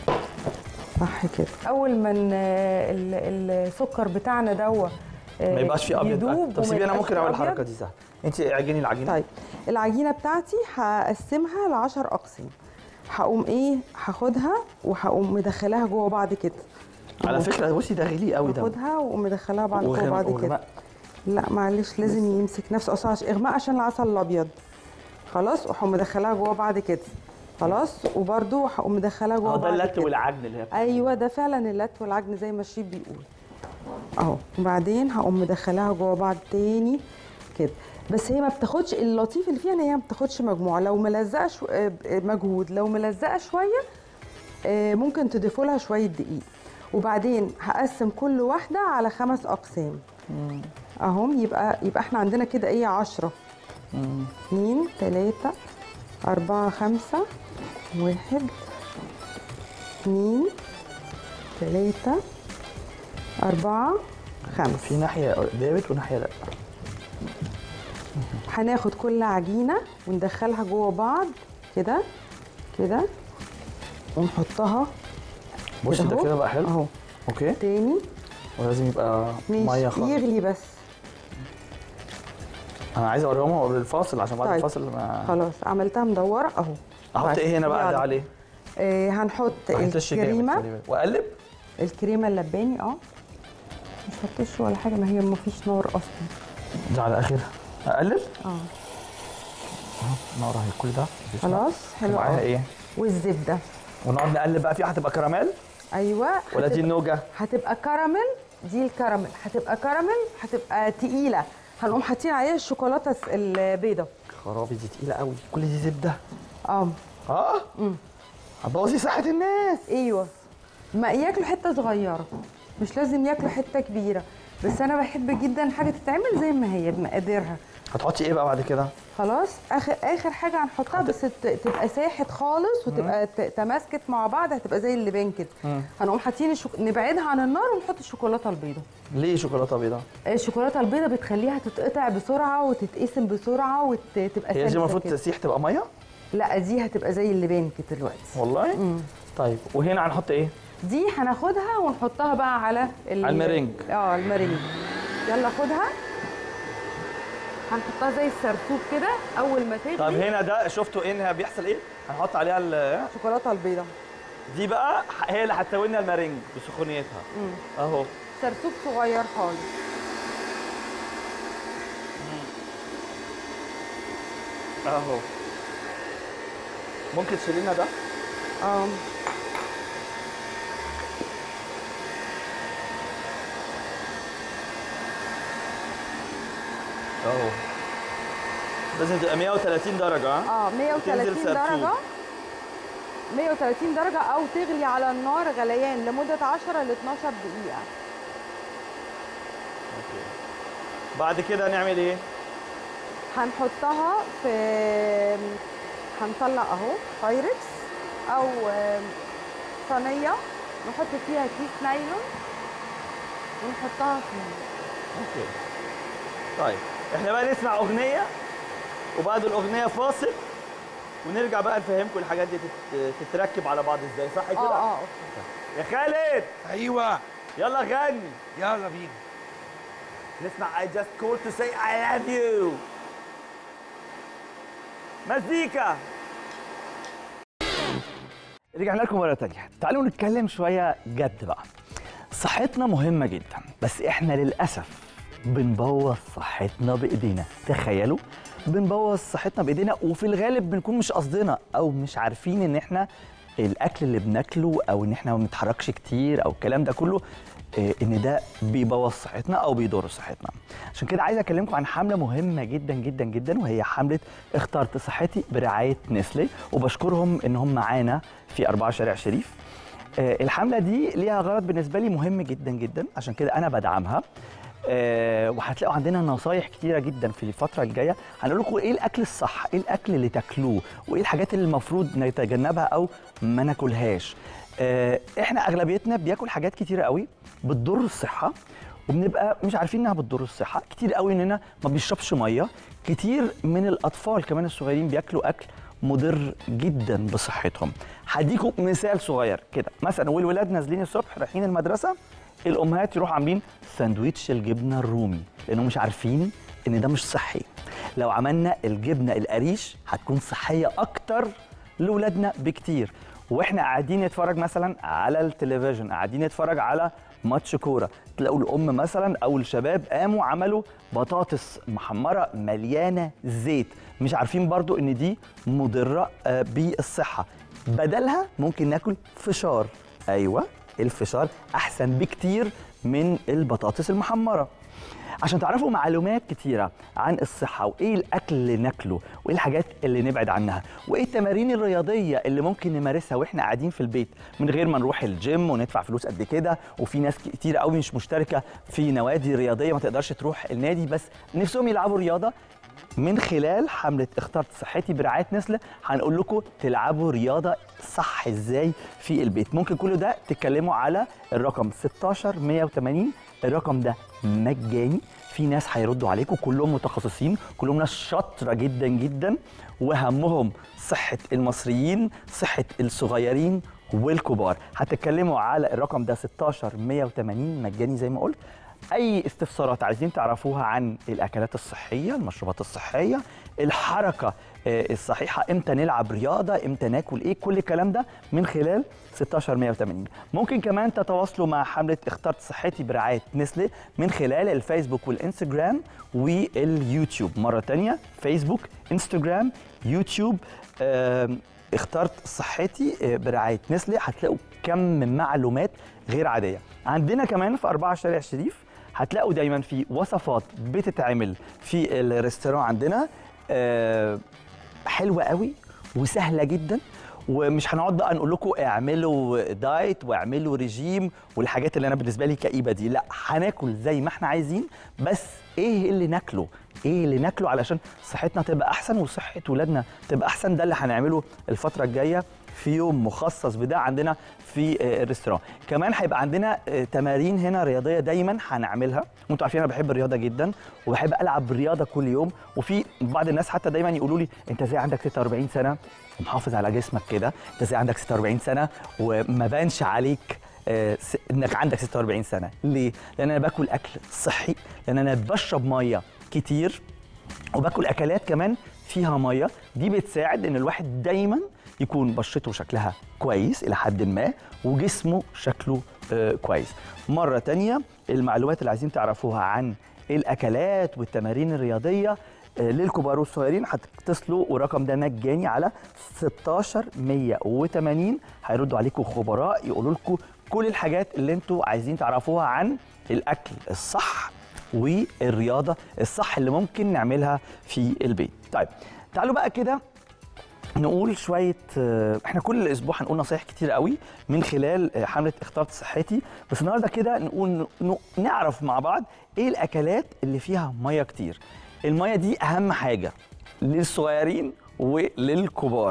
صح كده اول ما ن- ال- السكر بتاعنا دوا آه، ما يبقاش فيه ابيض يدوب طب سيبي وما انا يبقاش ممكن فيه اعمل أبيض. الحركه دي سهله انت اعجني العجينه طيب العجينه بتاعتي هقسمها ل 10 اقسام هقوم ايه هاخدها وهقوم مدخلاها جوه بعض كده على أهو. فكره بصي ده غلي قوي ده هاخدها واقوم مدخلاها بعض جوه وغم- بعض كده وغماء. لا معلش لازم يمسك نفسه اصلا عشان اغماء عشان العسل الابيض خلاص واقوم مدخلاها جوه بعض كده خلاص وبرده هقوم مدخلاها جوه اه ده بعض اللت كده. والعجن اللي هي ايوه ده فعلا اللت والعجن زي ما الشيف بيقول اهو وبعدين هقوم مدخلاها جوه بعض تاني كده بس هي ما بتاخدش اللطيف اللي فيها ان هي ما بتاخدش مجموعه لو ملزقه شو... آه، مجهود لو ملزقه شويه آه، ممكن تضيفوا لها شويه دقيق وبعدين هقسم كل واحده على خمس اقسام اهم يبقى يبقى احنا عندنا كده ايه عشرة اتنين تلاتة أربعة خمسة واحد اتنين تلاتة أربعة خمسة في ناحيه دابت وناحيه لا هناخد كل عجينة وندخلها جوه بعض كده كده ونحطها بصي ده أهو. كده بقى حلو اهو اوكي تاني ولازم يبقى ميه ماشي خالص يغلي بس انا عايز اوريهم قبل الفاصل عشان بعد طيب. الفاصل ما خلاص عملتها مدورة اهو احط طيب، ايه هنا بقى يلا. ده عليه آه هنحط ما احطش جامد، الكريمة خلي بالك. واقلب الكريمة اللباني اه مش هحطش ولا حاجة ما هي ما فيش نار اصلا ده على اخرها اقلب اه نار اهي كل ده مفيش نار. خلاص حلو ومعاها قوي ايه والزبدة ونقعد نقلب بقى فيها هتبقى كراميل ايوه ولا دي هتبقى- النوجه هتبقى كراميل دي الكراميل هتبقى كراميل هتبقى تقيله هنقوم حاطين عليها الشوكولاته الس- البيضه خرابي دي تقيله قوي كل دي زبده اه اه هتبوظي صحه الناس ايوه ما ياكلوا حته صغيره مش لازم ياكلوا حته كبيره بس انا بحب جدا الحاجه تتعمل زي ما هي بمقاديرها هتحطي ايه بقى بعد كده خلاص اخر اخر حاجه هنحطها بس ت- تبقى ساحت خالص وتبقى ت- تماسكت مع بعض هتبقى زي اللبان كده هنقوم حاطين الشوك... نبعدها عن النار ونحط الشوكولاته البيضاء ليه شوكولاته بيضاء الشوكولاته البيضاء بتخليها تتقطع بسرعه وتتقسم بسرعه وتبقى هي دي سلسة المفروض كده. تسيح تبقى ميه لا دي هتبقى زي اللبان كده دلوقتي والله طيب وهنا هنحط ايه دي هناخدها ونحطها بقى على ال... على المرنج. اه المرنج يلا خدها هنحطها زي السرسوب كده اول ما تغلي طب هنا ده شفتوا ايه إنها بيحصل ايه هنحط عليها ال- الشوكولاته البيضاء دي بقى هي اللي هتسوي لنا المارينج بسخونيتها اهو سرسوب صغير خالص اهو ممكن تشيلي لنا ده اه اهو لازم تبقى 130 درجه ها اه 130 تنزل سرسوب. درجه 130 درجه او تغلي على النار غليان لمده 10 ل 12 دقيقه بعد كده نعمل ايه هنحطها في هنطلع اهو بايركس او آم، صينيه نحط فيها كيس نايلون ونحطها فيه اوكي طيب احنا بقى نسمع اغنيه وبعد الاغنيه فاصل ونرجع بقى نفهمكم الحاجات دي تت- تتركب على بعض ازاي صح كده اه اه يا خالد ايوه يلا غني يلا بينا نسمع I just called to say I love you مزيكا رجعنا لكم مرة تانية تعالوا نتكلم شوية جد بقى صحتنا مهمة جدا بس احنا للأسف بنبوظ صحتنا بإيدينا تخيلوا بنبوظ صحتنا بإيدينا وفي الغالب بنكون مش قصدنا أو مش عارفين إن احنا الأكل اللي بناكله أو إن احنا ما بنتحركش كتير أو الكلام ده كله آه، ان ده بيبوظ صحتنا او بيضر صحتنا عشان كده عايز اكلمكم عن حمله مهمه جدا جدا جدا وهي حمله اخترت صحتي برعايه نسلي وبشكرهم ان هم معانا في 4 شارع شريف آه، الحمله دي ليها غرض بالنسبه لي مهم جدا جدا عشان كده انا بدعمها آه، وهتلاقوا عندنا نصايح كتيره جدا في الفتره الجايه هنقول لكم ايه الاكل الصح ايه الاكل اللي تاكلوه وايه الحاجات اللي المفروض نتجنبها او ما ناكلهاش آه، احنا اغلبيتنا بياكل حاجات كتيره قوي بتضر الصحه وبنبقى مش عارفين انها بتضر الصحه كتير قوي اننا ما بيشربش ميه كتير من الاطفال كمان الصغيرين بياكلوا اكل مضر جدا بصحتهم هديكم مثال صغير كده مثلا والولاد نازلين الصبح رايحين المدرسه الامهات يروحوا عاملين ساندويتش الجبنه الرومي لانهم مش عارفين ان ده مش صحي لو عملنا الجبنه القريش هتكون صحيه اكتر لاولادنا بكتير واحنا قاعدين نتفرج مثلا على التلفزيون قاعدين نتفرج على ماتش كوره تلاقوا الام مثلا او الشباب قاموا عملوا بطاطس محمره مليانه زيت مش عارفين برضو ان دي مضره آه، بالصحه بدلها ممكن ناكل فشار ايوه الفشار احسن بكتير من البطاطس المحمره عشان تعرفوا معلومات كتيرة عن الصحة وإيه الأكل اللي ناكله وإيه الحاجات اللي نبعد عنها وإيه التمارين الرياضية اللي ممكن نمارسها وإحنا قاعدين في البيت من غير ما نروح الجيم وندفع فلوس قد كده وفي ناس كتير قوي مش مشتركة في نوادي رياضية ما تقدرش تروح النادي بس نفسهم يلعبوا رياضة من خلال حملة اخترت صحتي برعاية نسلة هنقول لكم تلعبوا رياضة صح ازاي في البيت ممكن كل ده تتكلموا على الرقم 16 180 الرقم ده مجاني في ناس هيردوا عليكم كلهم متخصصين كلهم ناس شاطرة جدا جدا وهمهم صحة المصريين صحة الصغيرين والكبار هتتكلموا على الرقم ده 16 180 مجاني زي ما قلت اي استفسارات عايزين تعرفوها عن الاكلات الصحيه المشروبات الصحيه الحركه آه، الصحيحه امتى نلعب رياضه امتى ناكل ايه كل الكلام ده من خلال 16180 ممكن كمان تتواصلوا مع حمله اخترت صحتي برعايه نسلي من خلال الفيسبوك والانستجرام واليوتيوب مره تانية فيسبوك انستجرام يوتيوب آم، اخترت صحتي آه، برعايه نسلي هتلاقوا كم من معلومات غير عاديه عندنا كمان في أربعة شارع شريف هتلاقوا دايما في وصفات بتتعمل في الريستوران عندنا آه، حلوه قوي وسهله جدا ومش هنقعد بقى نقول لكم اعملوا دايت واعملوا ريجيم والحاجات اللي انا بالنسبه لي كئيبه دي لا هناكل زي ما احنا عايزين بس ايه اللي ناكله ايه اللي ناكله علشان صحتنا تبقى احسن وصحه ولادنا تبقى احسن ده اللي هنعمله الفتره الجايه في يوم مخصص بده عندنا في آه، الريستوران كمان هيبقى عندنا آه، تمارين هنا رياضيه دايما هنعملها وانتوا عارفين انا بحب الرياضه جدا وبحب العب رياضه كل يوم وفي بعض الناس حتى دايما يقولوا لي انت ازاي عندك 46 سنه ومحافظ على جسمك كده انت ازاي عندك 46 سنه وما بانش عليك آه، س- انك عندك 46 سنه ليه لان انا باكل اكل صحي لان انا بشرب ميه كتير وباكل اكلات كمان فيها ميه دي بتساعد ان الواحد دايما يكون بشرته شكلها كويس الى حد ما وجسمه شكله آه، كويس مره تانية المعلومات اللي عايزين تعرفوها عن الاكلات والتمارين الرياضيه آه، للكبار والصغيرين هتتصلوا والرقم ده مجاني على 16 180 هيردوا عليكم خبراء يقولوا لكم كل الحاجات اللي انتوا عايزين تعرفوها عن الاكل الصح والرياضه الصح اللي ممكن نعملها في البيت طيب تعالوا بقى كده نقول شويه آه، احنا كل اسبوع هنقول نصايح كتير قوي من خلال آه، حمله اخترت صحتي بس النهارده كده نقول ن- نعرف مع بعض ايه الاكلات اللي فيها ميه كتير الميه دي اهم حاجه للصغيرين وللكبار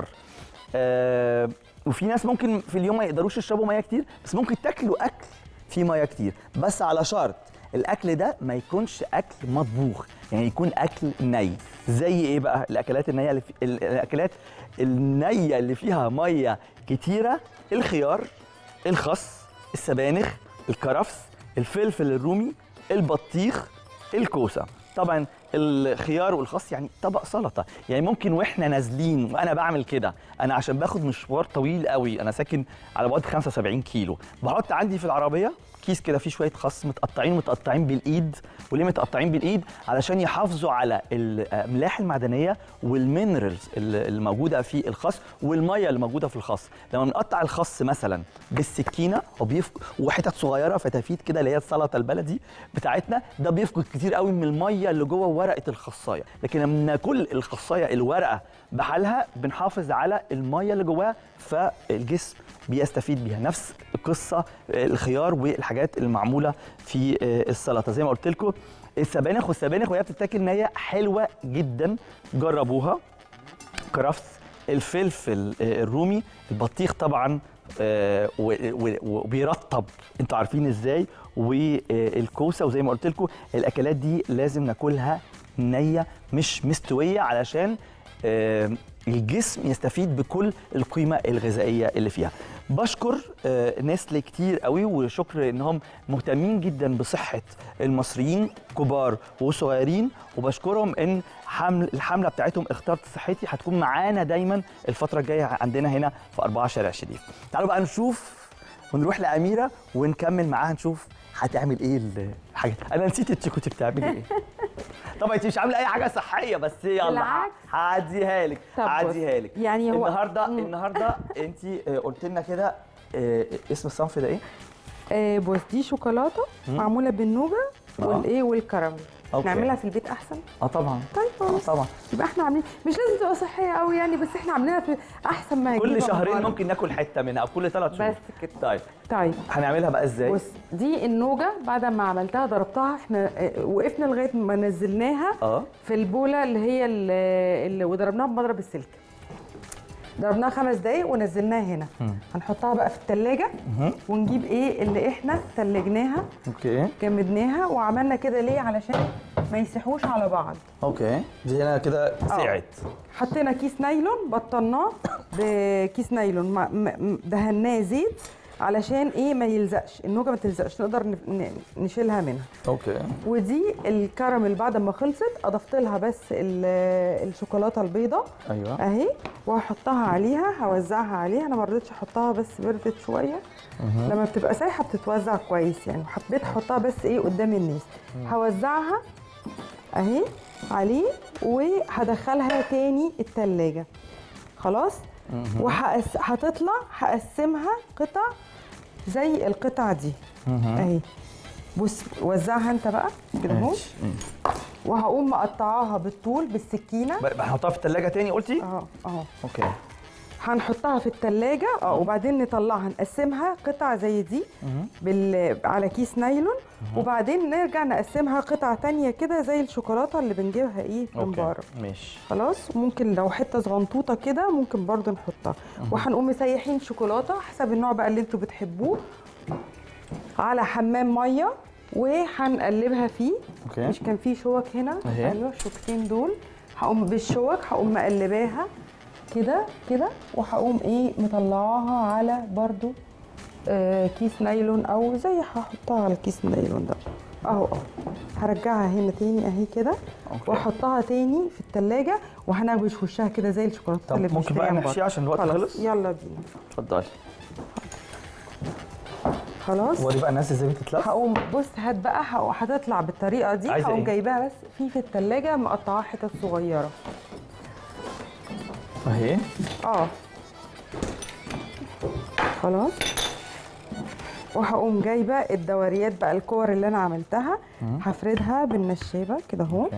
آه وفي ناس ممكن في اليوم ما يقدروش يشربوا ميه كتير بس ممكن تاكلوا اكل فيه ميه كتير بس على شرط الاكل ده ما يكونش اكل مطبوخ يعني يكون اكل ني زي ايه بقى الاكلات النيه اللي في ال- الاكلات النيه اللي فيها ميه كتيره الخيار الخس السبانخ الكرفس الفلفل الرومي البطيخ الكوسه طبعا الخيار والخس يعني طبق سلطه يعني ممكن واحنا نازلين وانا بعمل كده انا عشان باخد مشوار طويل قوي انا ساكن على بعد 75 كيلو بحط عندي في العربيه كيس كده فيه شويه خس متقطعين متقطعين بالايد وليه متقطعين بالايد علشان يحافظوا على الاملاح المعدنيه والمينرالز اللي الموجوده في الخس والميه اللي موجوده في الخس لما بنقطع الخس مثلا بالسكينه وبيفك وحتت صغيره فتافيت كده اللي هي السلطه البلدي بتاعتنا ده بيفقد كتير قوي من الميه اللي جوه ورقه الخصايه لكن لما ناكل الخصايه الورقه بحالها بنحافظ على الميه اللي جواها فالجسم بيستفيد بيها نفس قصه الخيار والحاجات المعموله في السلطه زي ما قلت لكم السبانخ والسبانخ وهي بتتاكل نيه حلوه جدا جربوها كرفس الفلفل الرومي البطيخ طبعا آه، و- و- وبيرطب انتوا عارفين ازاي والكوسه وزي ما قلت لكم الاكلات دي لازم ناكلها نيه مش مستويه علشان آه، الجسم يستفيد بكل القيمه الغذائيه اللي فيها بشكر آه، نسل كتير قوي وشكر انهم مهتمين جدا بصحه المصريين كبار وصغيرين وبشكرهم ان حمل الحمله بتاعتهم اخترت صحتي هتكون معانا دايما الفتره الجايه عندنا هنا في 4 شارع شريف تعالوا بقى نشوف ونروح لاميره ونكمل معاها نشوف هتعمل ايه الحاجه انا نسيت انت كنت بتعملي ايه طبعا انت مش عامله اي حاجه صحيه بس يلا بالعكس. هعديها لك طب بص، هعديها لك يعني هو- النهارده مم. النهارده انت قلت لنا كده آه، اسم الصنف ده ايه آه بص دي شوكولاته معموله بالنوجا آه. والايه والكراميل أوكي. نعملها في البيت احسن اه طبعا طيب آه خلاص طبعا يبقى احنا عاملين مش لازم تبقى صحيه قوي يعني بس احنا عاملينها في احسن ما كل هنجيبها من شهرين بره. ممكن ناكل حته منها او كل ثلاث شهور بس كده. طيب طيب هنعملها بقى ازاي بص دي النوجه بعد ما عملتها ضربتها احنا آه، وقفنا لغايه ما نزلناها اه في البوله اللي هي اللي اللي وضربناها بمضرب السلك ضربناها خمس دقايق ونزلناها هنا هنحطها بقى في التلاجة ونجيب ايه اللي احنا تلجناها اوكي جمدناها وعملنا كده ليه علشان ما يسيحوش على بعض اوكي دي هنا كده سعت حطينا كيس نايلون بطلناه بكيس نايلون مع- م- م- دهناه زيت علشان ايه ما يلزقش النوجه ما تلزقش نقدر ن- ن- نشيلها منها اوكي ودي الكراميل بعد ما خلصت اضفت لها بس ال- الشوكولاته البيضاء ايوه اهي وهحطها عليها هوزعها عليها انا ما رضيتش احطها بس بردت شويه لما بتبقى سايحه بتتوزع كويس يعني حبيت احطها بس ايه قدام الناس هوزعها اهي عليه وهدخلها تاني التلاجة خلاص وهقس هتطلع هقسمها قطع زي القطع دي اهي بص وزعها انت بقى كده اهو ماشي. مم. وهقوم مقطعاها بالطول بالسكينه ب- هنحطها في الثلاجه تاني قلتي اهو اهو اوكي هنحطها في التلاجة اه وبعدين نطلعها نقسمها قطع زي دي بال... على كيس نايلون وبعدين نرجع نقسمها قطع تانية كده زي الشوكولاتة اللي بنجيبها ايه من اوكي بره ماشي خلاص ممكن لو حتة صغنطوطة كده ممكن برضو نحطها وهنقوم مسيحين شوكولاتة حسب النوع بقى اللي انتوا بتحبوه على حمام مية وهنقلبها فيه اوكي مش كان في شوك هنا أهي. ايوه الشوكتين دول هقوم بالشوك هقوم مقلباها كده كده وهقوم ايه مطلعاها على برضو آه كيس نايلون او زي هحطها على كيس النايلون ده اهو اهو هرجعها هنا تاني اهي كده أوكي. واحطها تاني في التلاجة وهنغوش وشها كده زي الشوكولاته طب اللي ممكن بقى بنشتريها من نحشيها بره. عشان الوقت خلاص، خلص؟ يلا بينا اتفضلي خلاص وري بقى الناس ازاي بتتلف هقوم بص هات بقى هق- هتطلع بالطريقه دي عايزة هقوم إيه؟ جايباها بس في في التلاجة مقطعاها حتت صغيره اهي اه خلاص وهقوم جايبه الدوريات بقى الكور اللي انا عملتها هفردها بالنشابه كده اهو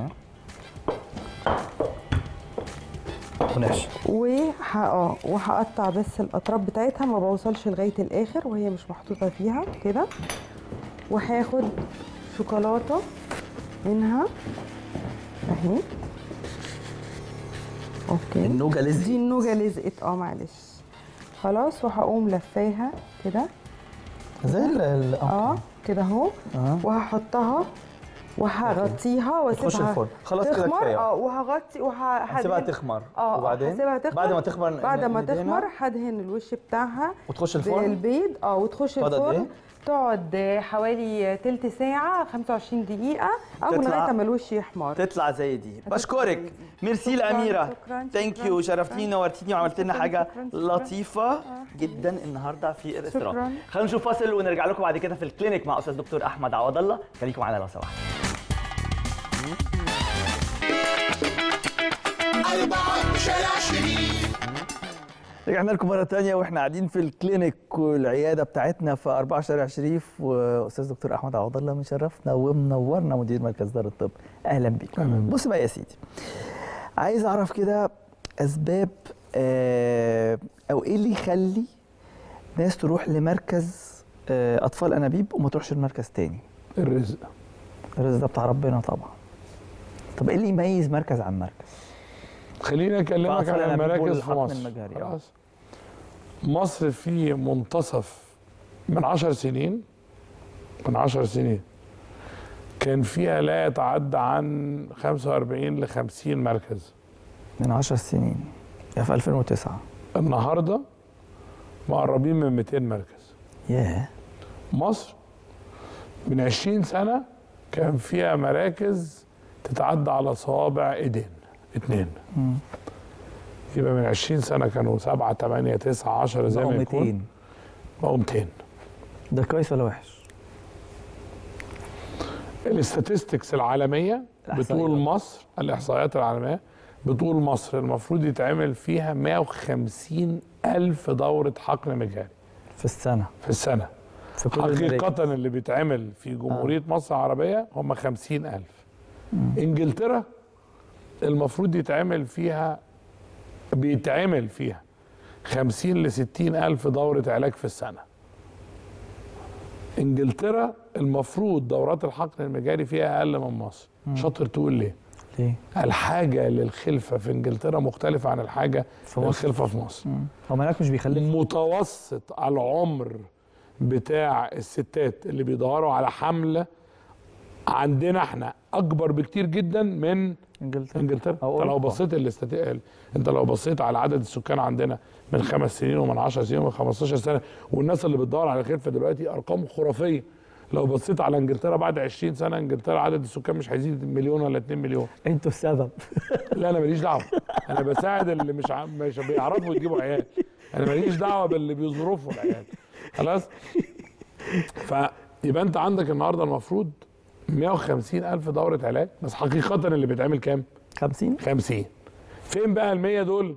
ونحشي وه اه وهقطع بس الاطراف بتاعتها ما بوصلش لغايه الاخر وهي مش محطوطه فيها كده وهاخد شوكولاته منها اهي اوكي النوجه لسه دي النوجه لزقت اه معلش خلاص وهقوم لفاها كده زي ال- ال- اه كده اهو آه. وهحطها وهغطيها وتخش واسيبها الفرن. خلاص كده تخمر كفاية. اه وهغطي وه هتسيبها تخمر اه وبعدين هسيبها تخمر بعد ما تخمر ن- بعد ما ندهنها تخمر هدهن الوش بتاعها وتخش الفرن بالبيض اه وتخش تقعد قد الفرن إيه؟ تقعد حوالي تلت ساعة 25 دقيقة أو تطلع- لغاية ما الوش يحمر تطلع زي دي هتطلع بشكرك زي دي. ميرسي شكراً، لأميرة شكراً، ثانك شكراً، يو شكراً. شرفتيني نورتيني وعملت لنا شكراً، حاجة شكراً، شكراً. لطيفة جدا النهارده في الريستوران شكراً. خلينا نشوف فاصل ونرجع لكم بعد كده في الكلينيك مع أستاذ دكتور أحمد عوض الله خليكم معانا لو سمحتوا أربعة شارع شريف رجعنا لكم مرة تانية واحنا قاعدين في الكلينيك والعيادة بتاعتنا في 4 شارع شريف وأستاذ دكتور أحمد عوض الله مشرفنا ومنورنا مدير مركز دار الطب أهلا بيك أهلاً بيك. بص بقى يا سيدي عايز أعرف كده أسباب آه، أو إيه اللي يخلي ناس تروح لمركز آه، أطفال أنابيب وما تروحش لمركز تاني الرزق الرزق ده بتاع ربنا طبعا طب إيه اللي يميز مركز عن مركز؟ خليني اكلمك فأصل عن أنا المراكز بقول في الحقن مصر المجهري، آه. خلاص مصر في منتصف من عشر سنين من عشر سنين كان فيها لا يتعدى عن 45 ل 50 مركز من 10 سنين يا في 2009 النهارده مقربين من 200 مركز ياه مصر من 20 سنه كان فيها مراكز تتعدى على صوابع ايدين اتنين يبقى من 20 سنه كانوا 7 8 9 10 زي بقوا ما يكون 200 بقوا 200 ده كويس ولا وحش؟ الاستاتستكس العالميه الإحصائيات. بتقول مصر الاحصائيات العالميه بتقول مصر المفروض يتعمل فيها 150 الف دوره حقن مجاري في السنة في السنه في كل المراكز. حقيقة اللي بيتعمل في جمهورية مصر العربية هم خمسين ألف إنجلترا المفروض يتعمل فيها بيتعمل فيها خمسين لستين ألف دورة علاج في السنة إنجلترا المفروض دورات الحقن المجاري فيها أقل من مصر شاطر تقول ليه ليه؟ الحاجة للخلفة في إنجلترا مختلفة عن الحاجة في مصر. للخلفة في مصر هو ملاك مش بيخلف متوسط العمر بتاع الستات اللي بيدوروا على حمل عندنا احنا اكبر بكتير جدا من انجلترا انجلترا أو انت لو أوروبا. بصيت الاستati... انت لو بصيت على عدد السكان عندنا من خمس سنين ومن 10 سنين ومن 15 سنه والناس اللي بتدور على خلفه دلوقتي ارقام خرافيه لو بصيت على انجلترا بعد 20 سنه انجلترا عدد السكان مش هيزيد مليون ولا 2 مليون انتوا السبب لا انا ماليش دعوه انا بساعد اللي مش ع... مش بيعرفوا يجيبوا عيال انا ماليش دعوه باللي بيظروفوا العيال خلاص فيبقى انت عندك النهارده المفروض 150 الف دوره علاج بس حقيقه اللي بيتعمل كام 50 50 فين بقى ال 100 دول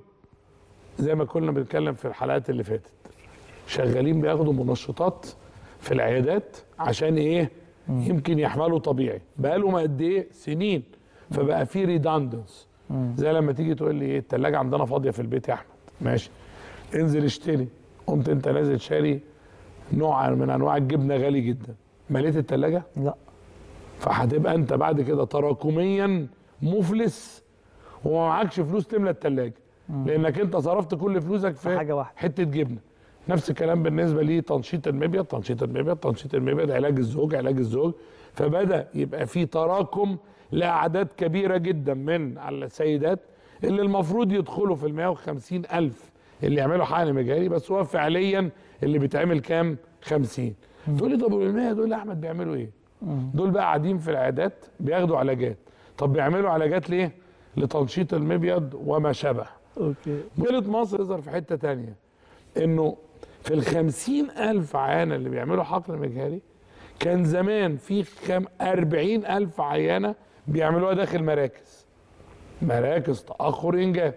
زي ما كنا بنتكلم في الحلقات اللي فاتت شغالين بياخدوا منشطات في العيادات عشان ايه يمكن يحملوا طبيعي بقالهم قد ايه سنين فبقى في ريداندنس زي لما تيجي تقول لي ايه الثلاجه عندنا فاضيه في البيت يا احمد ماشي انزل اشتري قمت انت نازل شاري نوع من انواع الجبنه غالي جدا مليت الثلاجه لا فهتبقى انت بعد كده تراكميا مفلس وما معكش فلوس تملى الثلاجه لانك انت صرفت كل فلوسك في في حاجة واحدة. حته جبنه نفس الكلام بالنسبه لتنشيط المبيض تنشيط المبيض تنشيط المبيض علاج الزوج علاج الزوج فبدا يبقى في تراكم لاعداد كبيره جدا من السيدات اللي المفروض يدخلوا في ال 150 الف اللي يعملوا حقن مجاري بس هو فعليا اللي بيتعمل كام 50 تقول لي طب وال 100 دول يا احمد بيعملوا ايه دول بقى قاعدين في العيادات بياخدوا علاجات طب بيعملوا علاجات ليه لتنشيط المبيض وما شابه اوكي مشكلة مصر تظهر في حتة تانية انه في الخمسين ألف عيانة اللي بيعملوا حقن مجهري كان زمان في خم أربعين ألف عيانة بيعملوها داخل مراكز مراكز تأخر إنجاب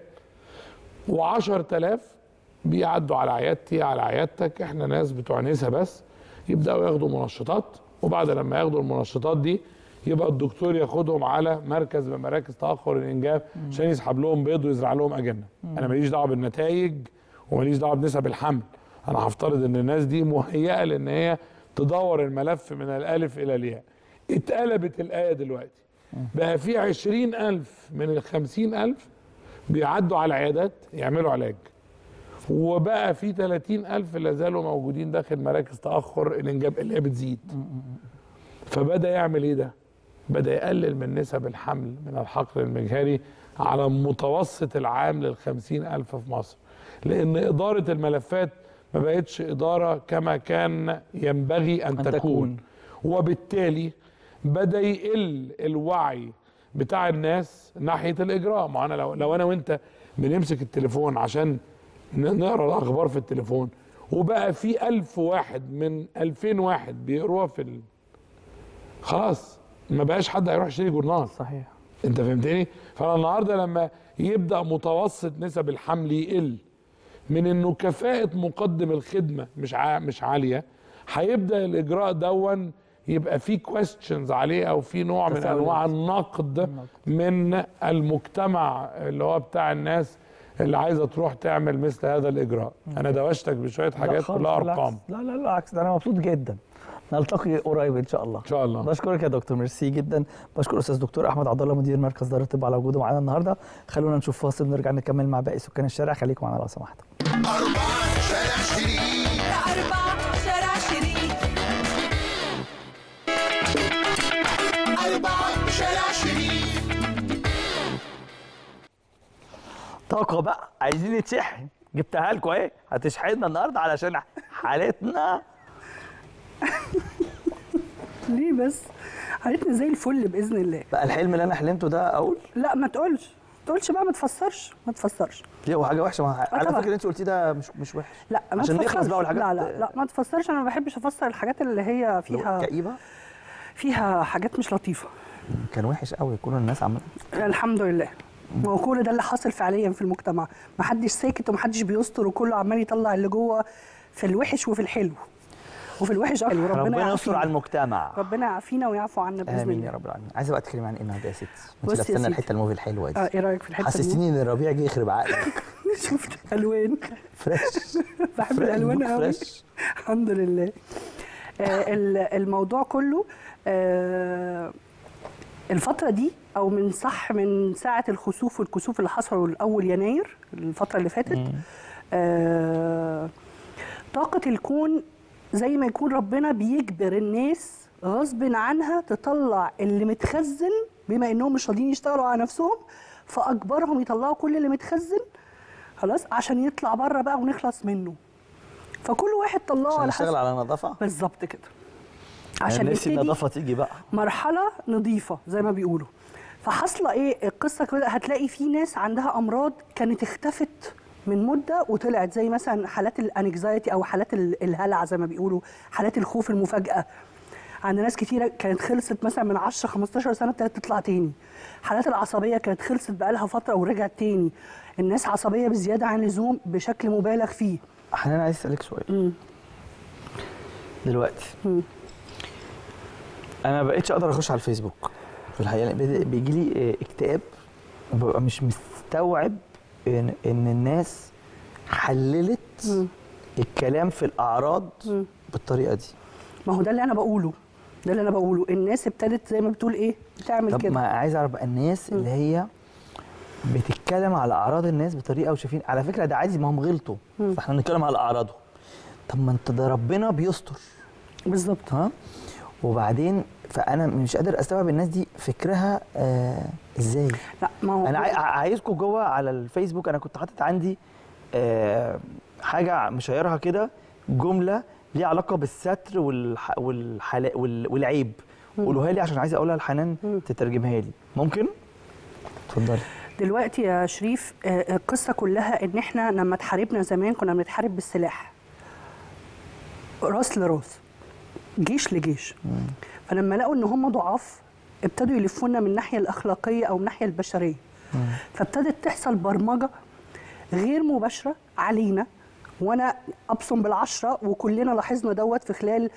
وعشر تلاف بيعدوا على عيادتي على عيادتك احنا ناس بتوع نسا بس يبداوا ياخدوا منشطات وبعد لما ياخدوا المنشطات دي يبقى الدكتور ياخدهم على مركز من مراكز تاخر الانجاب عشان يسحب لهم بيض ويزرع لهم اجنه انا ماليش دعوه بالنتائج وماليش دعوه بنسب الحمل انا هفترض ان الناس دي مهيئه لان هي تدور الملف من الالف الى الياء اتقلبت الايه دلوقتي بقى في عشرين ألف من الخمسين ألف بيعدوا على العيادات يعملوا علاج وبقى في 30 ألف لا زالوا موجودين داخل مراكز تأخر الإنجاب اللي هي بتزيد فبدأ يعمل إيه ده؟ بدأ يقلل من نسب الحمل من الحقل المجهري على المتوسط العام للخمسين ألف في مصر لأن إدارة الملفات ما بقتش إدارة كما كان ينبغي أن, أن تكون. تكون. وبالتالي بدأ يقل الوعي بتاع الناس ناحية الإجراء ما أنا لو, لو أنا وأنت بنمسك التليفون عشان ن- نقرا الأخبار في التليفون وبقى في ألف واحد من ألفين واحد بيقروها في ال... خلاص ما بقاش حد هيروح يشتري جورنال صحيح انت فهمتني فانا النهارده لما يبدا متوسط نسب الحمل يقل من انه كفاءه مقدم الخدمه مش ع... مش عاليه هيبدا الاجراء دون يبقى فيه كويستشنز عليه او في نوع من تساؤلات. انواع النقد من المجتمع اللي هو بتاع الناس اللي عايزه تروح تعمل مثل هذا الاجراء انا دوشتك بشويه لا حاجات خالص، كلها بالعكس. ارقام لا لا لا بالعكس ده انا مبسوط جدا نلتقي قريب ان شاء الله ان شاء الله بشكرك يا دكتور ميرسي جدا بشكر استاذ دكتور احمد عبد الله مدير مركز دار الطب على وجوده معانا النهارده خلونا نشوف فاصل ونرجع نكمل مع باقي سكان الشارع خليكم معانا لو سمحتوا أربعة شارع شريف أربعة شارع شريف أربعة شارع شريف طاقه بقى عايزين نتشحن جبتها لكم اهي هتشحننا النهارده علشان حالتنا ليه بس حالتنا زي الفل باذن الله بقى الحلم اللي انا حلمته ده اقول لا ما تقولش ما تقولش بقى ما تفسرش ما تفسرش ليه هو حاجه وحشه ما على طبعا. فكره اللي انت قلتيه ده مش مش وحش لا ما عشان تفسرش نخلص بقى والحاجات لا لا لا ما تفسرش انا ما بحبش افسر الحاجات اللي هي فيها كئيبه فيها حاجات مش لطيفه كان وحش قوي كل الناس عماله الحمد لله ما هو كل ده اللي حاصل فعليا في المجتمع ما حدش ساكت وما حدش بيستر وكله عمال يطلع اللي جوه في الوحش وفي الحلو وفي الوحش اكتر وربنا ربنا يستر يعافينا. على المجتمع ربنا يعافينا ويعفو عنا باذن امين الله يا رب العالمين عايزه بقى تتكلمي عن ايه النهارده يا ستي بص انت يا لفتنا سيدي. الحته الموفي الحلوه دي اه ايه رايك في الحته دي؟ حسستيني ان الربيع جه يخرب عقلك شفت الوان فريش بحب الالوان قوي فريش الحمد لله آه ال- الموضوع كله آه الفترة دي أو من صح من ساعة الخسوف والكسوف اللي حصلوا الأول يناير الفترة اللي فاتت آه طاقة الكون زي ما يكون ربنا بيجبر الناس غصب عنها تطلع اللي متخزن بما انهم مش راضيين يشتغلوا على نفسهم فاجبرهم يطلعوا كل اللي متخزن خلاص عشان يطلع بره بقى ونخلص منه فكل واحد طلعه عشان على نشتغل حسب على نظافه بالظبط كده عشان عشان نفسي نبتدي النظافه تيجي بقى مرحله نظيفه زي ما بيقولوا فحاصله ايه القصه كده هتلاقي في ناس عندها امراض كانت اختفت من مده وطلعت زي مثلا حالات الانكزايتي او حالات ال- الهلع زي ما بيقولوا حالات الخوف المفاجاه عند ناس كتيره كانت خلصت مثلا من 10 15 سنه ابتدت تطلع تاني حالات العصبيه كانت خلصت بقالها فتره ورجعت تاني الناس عصبيه بزياده عن اللزوم بشكل مبالغ فيه حنان عايز اسالك سؤال دلوقتي انا ما بقتش اقدر اخش على الفيسبوك في الحقيقه بيجي لي اكتئاب وببقى مش مستوعب ان ان الناس حللت الكلام في الاعراض بالطريقه دي ما هو ده اللي انا بقوله ده اللي انا بقوله الناس ابتدت زي ما بتقول ايه بتعمل طب كده ما عايز اعرف بقى الناس اللي هي بتتكلم على اعراض الناس بطريقه وشايفين على فكره ده عادي ما هم غلطوا فاحنا بنتكلم على اعراضهم طب ما انت ده ربنا بيستر بالظبط ها وبعدين فانا مش قادر استوعب الناس دي فكرها آه ازاي لا ما هو انا عاي- عايزكم جوه على الفيسبوك انا كنت حاطط عندي آه حاجه مشيرها كده جمله ليها علاقه بالستر والح... والحلا... وال... والعيب قولوها لي عشان عايز اقولها لحنان تترجمها لي ممكن اتفضلي دلوقتي يا شريف آه، القصه كلها ان احنا لما اتحاربنا زمان كنا بنتحارب بالسلاح راس لراس جيش لجيش فلما لقوا ان هم ضعاف ابتدوا يلفونا من الناحيه الاخلاقيه او من الناحيه البشريه فابتدت تحصل برمجه غير مباشره علينا وانا ابصم بالعشره وكلنا لاحظنا دوت في خلال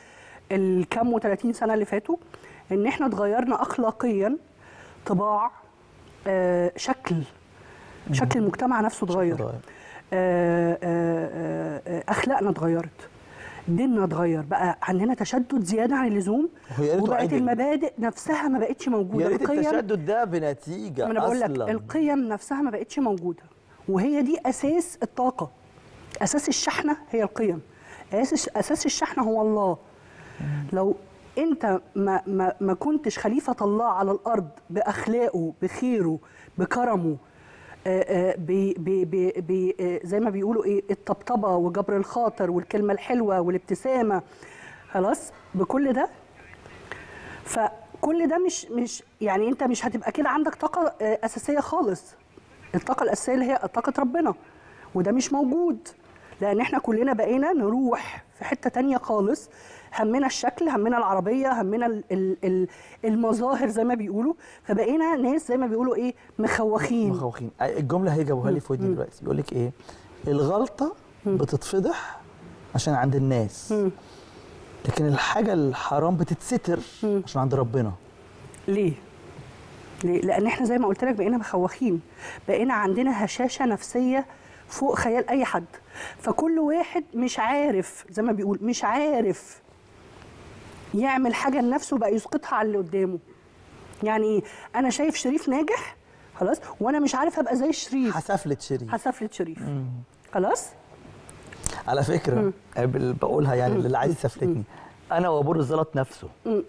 الكام و30 سنه اللي فاتوا ان احنا اتغيرنا اخلاقيا طباع آه، شكل شكل المجتمع نفسه اتغير اتغير. آه، آه، آه، اخلاقنا اتغيرت ديننا اتغير بقى عندنا تشدد زياده عن اللزوم هو يا ريته وبقت عدل. المبادئ نفسها ما بقتش موجوده يا ريت القيم التشدد ده بنتيجه ما انا بقول لك اصلا القيم نفسها ما بقتش موجوده وهي دي اساس الطاقه اساس الشحنه هي القيم اساس اساس الشحنه هو الله لو انت ما ما ما كنتش خليفه الله على الارض باخلاقه بخيره بكرمه آه، آه، ب- ب- ب- ب- آه، زي ما بيقولوا ايه الطبطبه وجبر الخاطر والكلمه الحلوه والابتسامه خلاص بكل ده فكل ده مش مش يعني انت مش هتبقى كده عندك طاقه آه، اساسيه خالص الطاقه الاساسيه اللي هي طاقه ربنا وده مش موجود لان احنا كلنا بقينا نروح في حته تانية خالص همنا الشكل همنا العربيه همنا ال- ال- ال- المظاهر زي ما بيقولوا فبقينا ناس زي ما بيقولوا ايه مخوخين مخوخين الجمله هي جابوها لي في ودني دلوقتي بيقول لك ايه الغلطه بتتفضح عشان عند الناس لكن الحاجه الحرام بتتستر عشان عند ربنا ليه؟ ليه؟ لأن احنا زي ما قلت لك بقينا مخوخين، بقينا عندنا هشاشة نفسية فوق خيال أي حد، فكل واحد مش عارف زي ما بيقول مش عارف يعمل حاجة لنفسه بقى يسقطها على اللي قدامه. يعني إيه؟ أنا شايف شريف ناجح خلاص وأنا مش عارف أبقى زي شريف حسفلة شريف هسفلت شريف خلاص؟ على فكره قبل- بقولها يعني اللي عايز يسفلتني انا وابور الزلط نفسه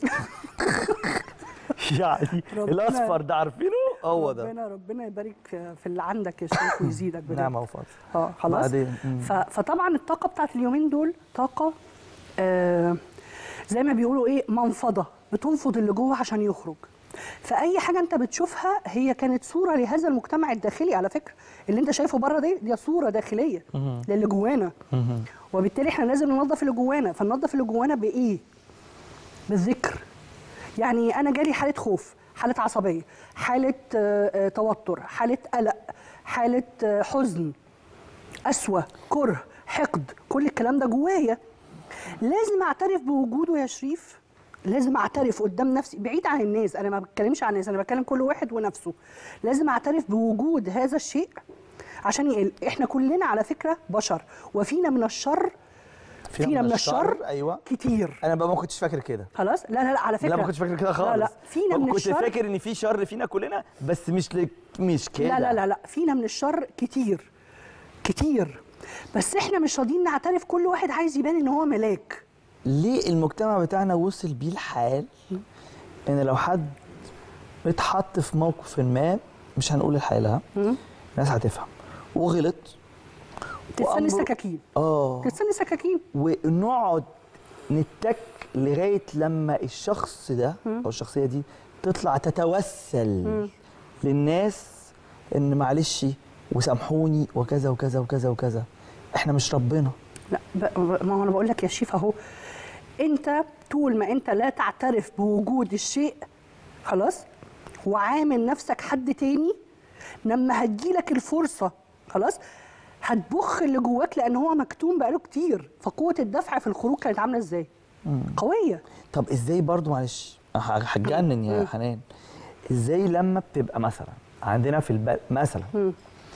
يعني ربنا- الاصفر ده عارفينه هو ده ربنا ربنا يبارك في اللي عندك يا شريف ويزيدك بجد. نعمه وفضل اه خلاص بعدين، مم. ف... فطبعا الطاقه بتاعت اليومين دول طاقه آه زي ما بيقولوا ايه منفضه بتنفض اللي جوه عشان يخرج فاي حاجه انت بتشوفها هي كانت صوره لهذا المجتمع الداخلي على فكره اللي انت شايفه بره دي دي صوره داخليه للي جوانا وبالتالي احنا لازم ننظف اللي جوانا فننظف اللي جوانا بايه بالذكر يعني انا جالي حاله خوف حاله عصبيه حاله آه، آه، توتر حاله قلق حاله آه، حزن قسوه كره حقد كل الكلام ده جوايا لازم اعترف بوجوده يا شريف لازم اعترف قدام نفسي بعيد عن الناس انا ما بتكلمش عن الناس انا بتكلم كل واحد ونفسه لازم اعترف بوجود هذا الشيء عشان يقل احنا كلنا على فكره بشر وفينا من الشر فينا من الشر ايوه كتير انا بقى ما كنتش فاكر كده خلاص لا لا لا على فكره لا ما كنتش فاكر كده خالص لا لا فينا من كنت الشر فاكر ان في شر فينا كلنا بس مش لك مش كده لا لا لا لا فينا من الشر كتير كتير بس احنا مش راضيين نعترف كل واحد عايز يبان ان هو ملاك ليه المجتمع بتاعنا وصل بيه الحال ان لو حد اتحط في موقف ما مش هنقول الحالة الناس هتفهم وغلط تتسني وأمره- سكاكين اه تتسني سكاكين ونقعد نتك لغايه لما الشخص ده او الشخصيه دي تطلع تتوسل للناس ان معلش وسامحوني وكذا وكذا وكذا وكذا احنا مش ربنا لا ب- ب- ما هو انا بقول لك يا شيف اهو انت طول ما انت لا تعترف بوجود الشيء خلاص وعامل نفسك حد تاني لما هتجيلك الفرصه خلاص هتبخ اللي جواك لان هو مكتوم بقاله كتير فقوه الدفع في الخروج كانت عامله ازاي قويه طب ازاي برضو معلش ه- هتجنن يا حنان ازاي لما بتبقى مثلا عندنا في البلد مثلا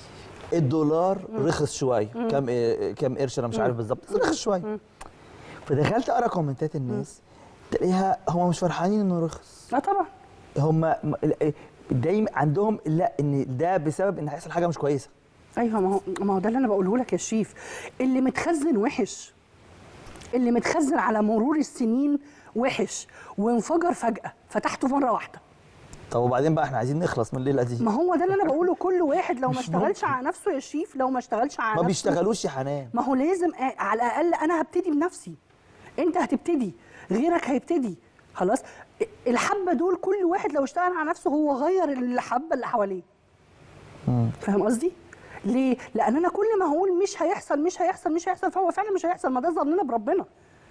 الدولار رخص شويه كام إيه- كام قرش انا مش عارف بالظبط بس رخص شويه فدخلت اقرا كومنتات الناس تلاقيها هم مش فرحانين انه رخص لا طبعا هم دايما عندهم لا ان ده بسبب ان هيحصل حاجه مش كويسه ايوه ما هو ما هو ده اللي انا بقوله لك يا شريف اللي متخزن وحش اللي متخزن على مرور السنين وحش وانفجر فجاه فتحته مره واحده طب وبعدين بقى احنا عايزين نخلص من الليله دي ما هو ده اللي انا بقوله كل واحد لو ما مش اشتغلش ممكن. على نفسه يا شريف لو ما اشتغلش على ما نفسه بيشتغلوش يا حنان ما هو لازم آه، على الاقل انا هبتدي بنفسي انت هتبتدي غيرك هيبتدي خلاص الحبه دول كل واحد لو اشتغل على نفسه هو غير الحبه اللي حواليه فاهم قصدي ليه لان انا كل ما هقول مش هيحصل مش هيحصل مش هيحصل فهو فعلا مش هيحصل ما ده ظننا بربنا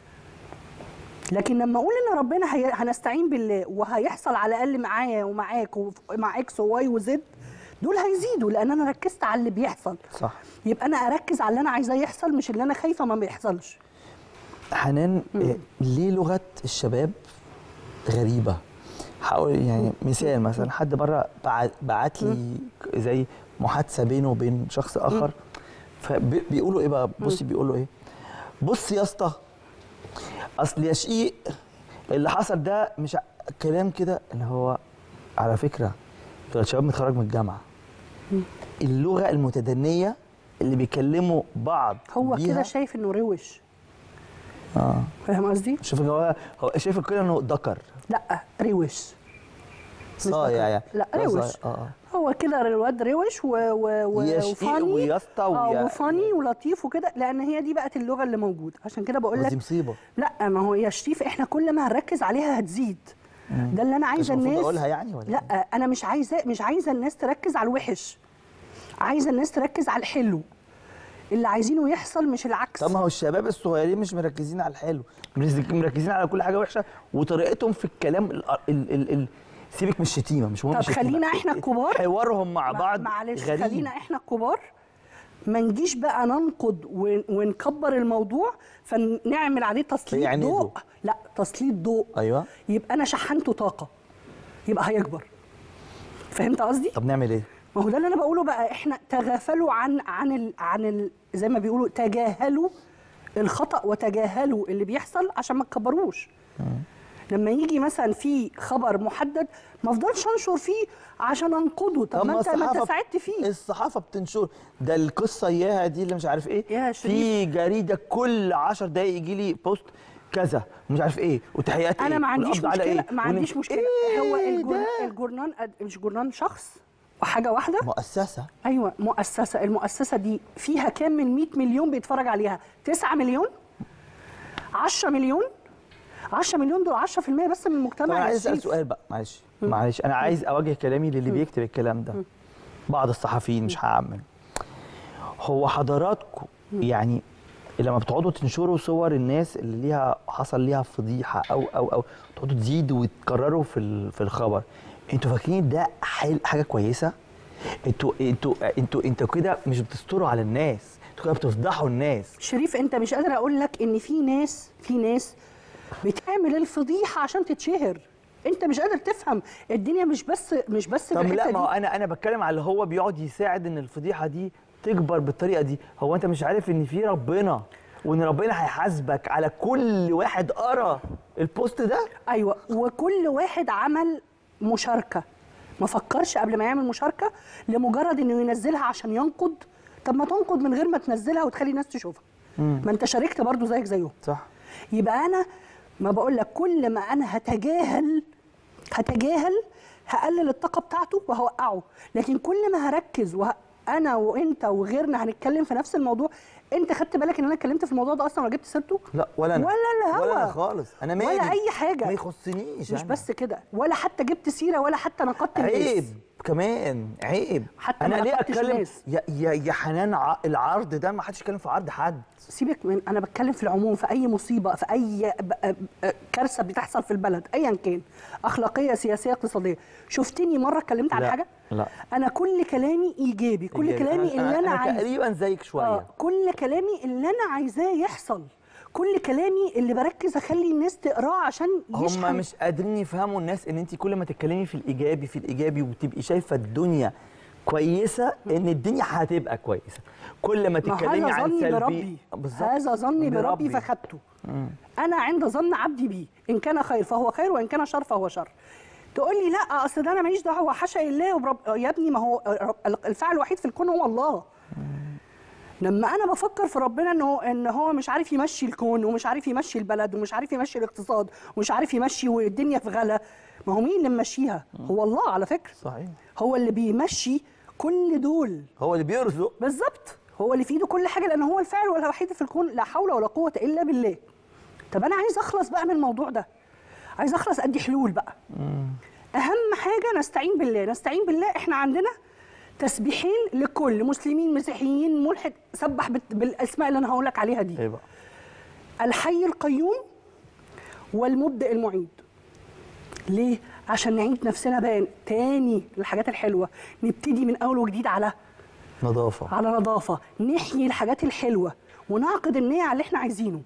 لكن لما اقول ان ربنا هي... هنستعين بالله وهيحصل على الاقل معايا ومعاك ومع اكس وواي وزد دول هيزيدوا لان انا ركزت على اللي بيحصل صح يبقى انا اركز على اللي انا عايزاه يحصل مش اللي انا خايفه ما بيحصلش حنان آه، ليه لغه الشباب غريبه هقول يعني مثال مثلا حد بره بعت لي زي محادثه بينه وبين شخص اخر فبيقولوا ايه بقى بصي بيقولوا ايه بص يا اسطى اصل يا شقيق اللي حصل ده مش ع- كلام كده اللي هو على فكره دول الشباب متخرج من الجامعه اللغه المتدنيه اللي بيكلموا بعض هو بيها كده شايف انه روش اه فاهم قصدي؟ شوف هو هو شايف كده انه ذكر لا روش صايع يعني لا هو روش صايع. اه هو كده الواد روش و... و... و... يا شقيق وفاني ويا اسطى اه ويا- وفاني ولطيف وكده لان هي دي بقت اللغه اللي موجوده عشان كده بقول بس لك دي مصيبه لا ما هو يا شريف احنا كل ما هنركز عليها هتزيد ده اللي انا مش عايزه المفروض الناس اقولها يعني ولا لا انا مش عايزه مش عايزه الناس تركز على الوحش عايزه الناس تركز على الحلو اللي عايزينه يحصل مش العكس طب ما هو الشباب الصغيرين مش مركزين على الحلو مركز- مركزين على كل حاجه وحشه وطريقتهم في الكلام ال ال ال ال سيبك من الشتيمه مش مهم طب الشتيمة. خلينا إحنا الكبار. حوارهم مع ما- بعض معلش غريب خلينا احنا الكبار ما نجيش بقى ننقد ون- ونكبر الموضوع فنعمل عليه تسليط فيعندوا. ضوء لا تسليط ضوء ايوه يبقى انا شحنته طاقه يبقى هيكبر فهمت قصدي طب نعمل ايه ما هو ده اللي انا بقوله بقى احنا تغافلوا عن عن ال عن ال زي ما بيقولوا تجاهلوا الخطا وتجاهلوا اللي بيحصل عشان ما تكبروش لما يجي مثلا في خبر محدد ما افضلش انشر فيه عشان انقده طب ما انت ما انت ساعدت فيه الصحافه بتنشر ده القصه اياها دي اللي مش عارف ايه يا في شريف. جريده كل 10 دقايق يجي لي بوست كذا ومش عارف ايه وتحيات انا ايه ما عنديش والقبض على مشكله إيه ما عنديش ونمشي- مشكله إيه هو ده؟ الجر... الجورنان أد- مش جورنان شخص وحاجه واحده مؤسسه ايوه مؤسسه المؤسسه دي فيها كام من 100 مليون بيتفرج عليها 9 مليون 10 مليون 10 مليون دول 10% بس من طب المجتمع انا يا عايز اسال شريف. سؤال بقى معلش معلش انا عايز اوجه كلامي للي بيكتب الكلام ده بعض الصحفيين مش هعمم هو حضراتكم يعني لما بتقعدوا تنشروا صور الناس اللي ليها حصل ليها فضيحه او او او تقعدوا تزيدوا وتكرروا في ال- في الخبر انتوا فاكرين ده حل- حاجه كويسه انتوا انتوا انتوا انتوا كده مش بتستروا على الناس انتوا كده بتفضحوا الناس شريف انت مش قادر اقول لك ان في ناس في ناس بتعمل الفضيحه عشان تتشهر انت مش قادر تفهم الدنيا مش بس مش بس في طب لا الحته ما هو دي انا انا بتكلم على اللي هو بيقعد يساعد ان الفضيحه دي تكبر بالطريقه دي هو انت مش عارف ان في ربنا وان ربنا هيحاسبك على كل واحد قرا البوست ده ايوه وكل واحد عمل مشاركه ما فكرش قبل ما يعمل مشاركه لمجرد انه ينزلها عشان ينقد طب ما تنقد من غير ما تنزلها وتخلي الناس تشوفها ما انت شاركت برضو زيك زيهم صح يبقى انا ما بقول لك كل ما انا هتجاهل هتجاهل هقلل الطاقه بتاعته وهوقعه لكن كل ما هركز وه... انا وانت وغيرنا هنتكلم في نفس الموضوع انت خدت بالك ان انا اتكلمت في الموضوع ده اصلا ولا جبت سيرته لا ولا انا ولا الهوا. ولا انا خالص انا مالي ولا اي حاجه ما يخصنيش مش يعني. بس كده ولا حتى جبت سيره ولا حتى نقدت الناس. عيب كمان عيب حتى انا ما ليه نقدتش اتكلم الناس. يا يا يا حنان ع- العرض ده ما حدش يتكلم في عرض حد سيبك من انا بتكلم في العموم في اي مصيبه في اي ب- ب- كارثه بتحصل في البلد ايا كان اخلاقيه سياسيه اقتصاديه شفتني مره اتكلمت عن لا، حاجه لا. انا كل كلامي ايجابي كل إيجابي. كلامي أنا- اللي انا, أنا عايز تقريبا زيك شويه اه كل كلامي اللي انا عايزاه يحصل كل كلامي اللي بركز اخلي الناس تقراه عشان يشحن هم مش قادرين يفهموا الناس ان انت كل ما تتكلمي في الايجابي في الايجابي وتبقي شايفه الدنيا كويسه ان الدنيا هتبقى كويسه كل ما ما تتكلمي هذا عن ظني سلبي بربي بالظبط هذا ظني بربي بربي. فخدته انا عند ظن عبدي بي ان كان خير فهو خير وان كان شر فهو شر تقول لي لا اصل ده انا ماليش دعوه حاشا لله وبرب... يا ابني ما هو رب- الفاعل الوحيد في الكون هو الله لما انا بفكر في ربنا ان هو ان هو مش عارف يمشي الكون ومش عارف يمشي البلد ومش عارف يمشي الاقتصاد ومش عارف يمشي والدنيا في غلا ما هو مين اللي ممشيها هو الله على فكره صحيح هو اللي بيمشي كل دول هو اللي بيرزق بالظبط هو اللي في ايده كل حاجه لان هو الفاعل الوحيد في الكون لا حول ولا قوه الا بالله طب انا عايز اخلص بقى من الموضوع ده عايز اخلص ادي حلول بقى اهم حاجه نستعين بالله نستعين بالله احنا عندنا تسبيحين لكل مسلمين مسيحيين ملحد سبح بت- بالاسماء اللي انا هقول لك عليها دي ايه بقى الحي القيوم والمبدئ المعيد ليه عشان نعيد نفسنا بقى تاني للحاجات الحلوه نبتدي من اول وجديد على نظافه على نظافه نحيي الحاجات الحلوه ونعقد النية على اللي احنا عايزينه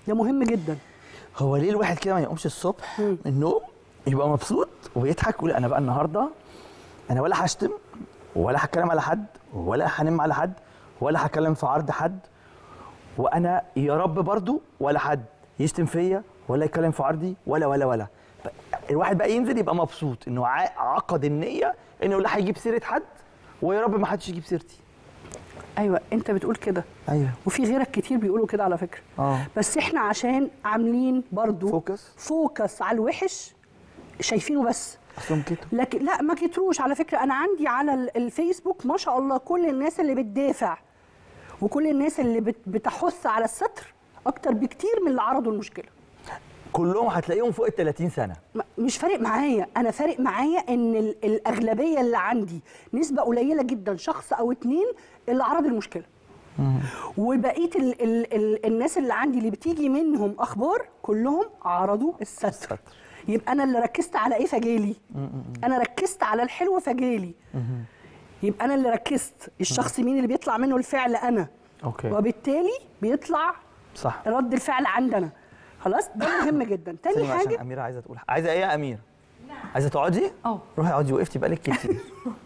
ده مهم جدا هو ليه الواحد كده ما يقومش الصبح من النوم يبقى مبسوط ويضحك ويقول انا بقى النهارده انا ولا هشتم ولا هتكلم على حد ولا هنم على حد ولا هتكلم في عرض حد وانا يا رب برضو ولا حد يشتم فيا ولا يتكلم في عرضي ولا ولا ولا الواحد بقى ينزل يبقى مبسوط انه ع- عقد النيه انه لا هيجيب سيره حد ويا رب ما حدش يجيب سيرتي ايوه انت بتقول كده ايوه وفي غيرك كتير بيقولوا كده على فكره اه بس احنا عشان عاملين برضو فوكس فوكس على الوحش شايفينه بس اصلهم كده لكن لا ما كتروش على فكره انا عندي على ال- الفيسبوك ما شاء الله كل الناس اللي بتدافع وكل الناس اللي بت- بتحث على الستر اكتر بكتير من اللي عرضوا المشكله كلهم هتلاقيهم فوق ال 30 سنه ما- مش فارق معايا انا فارق معايا ان ال- الاغلبيه اللي عندي نسبه قليله جدا شخص او اتنين اللي عرض المشكله وبقيه ال ال ال الناس اللي عندي اللي بتيجي منهم اخبار كلهم عرضوا الستر الستر. يبقى انا اللي ركزت على ايه فجالي انا ركزت على الحلو فجالي يبقى انا اللي ركزت الشخص مين اللي بيطلع منه الفعل انا اوكي وبالتالي بيطلع صح رد الفعل عندنا خلاص ده مهم جدا تاني ثانية عشان حاجه أميرة عايزة تقول عايزة إيه يا أمير؟ عايزة تقعدي؟ اه روحي اقعدي وقفتي بقالك كتير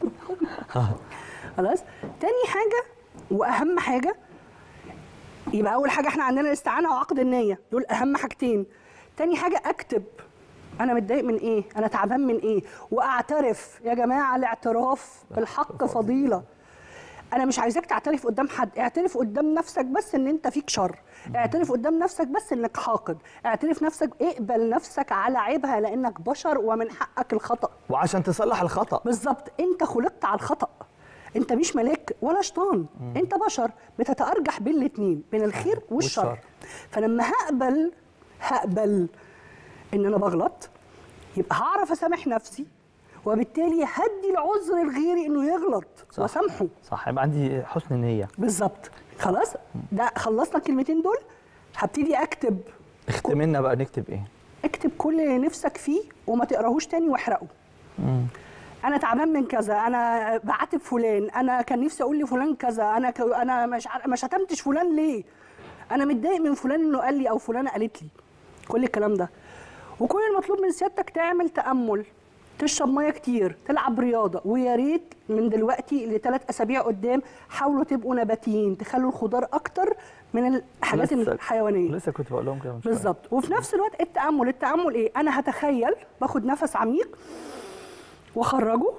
خلاص تاني حاجه واهم حاجه يبقى اول حاجه احنا عندنا الاستعانه وعقد النيه دول اهم حاجتين تاني حاجه اكتب انا متضايق من ايه انا تعبان من ايه واعترف يا جماعه الاعتراف بالحق فضيله انا مش عايزاك تعترف قدام حد اعترف قدام نفسك بس ان انت فيك شر اعترف قدام نفسك بس انك حاقد اعترف نفسك اقبل نفسك على عيبها لانك بشر ومن حقك الخطأ وعشان تصلح الخطأ بالظبط انت خلقت على الخطا انت مش ملاك ولا شيطان انت بشر بتتارجح بين الاثنين بين الخير والشر والشر. فلما هقبل هقبل ان انا بغلط يبقى هعرف اسامح نفسي وبالتالي هدي العذر لغيري انه يغلط صح. واسامحه صح يبقى عندي حسن نية بالظبط خلاص ده خلصنا الكلمتين دول هبتدي اكتب اختمنا بقى نكتب إيه؟ اكتب كل اللي نفسك فيه وما تقراهوش تاني واحرقه انا تعبان من كذا انا بعاتب فلان انا كان نفسي اقول لفلان كذا انا ك... انا مش عار... ما شتمتش فلان ليه انا متضايق من فلان انه قال لي او فلانه قالت لي كل الكلام ده وكل المطلوب من سيادتك تعمل تامل تشرب ميه كتير تلعب رياضه ويا ريت من دلوقتي لثلاث اسابيع قدام حاولوا تبقوا نباتيين تخلوا الخضار اكتر من الحاجات لسه- الحيوانيه لسه كنت بقول لهم كده من شوية. بالظبط وفي نفس الوقت التامل التامل ايه انا هتخيل باخد نفس عميق واخرجه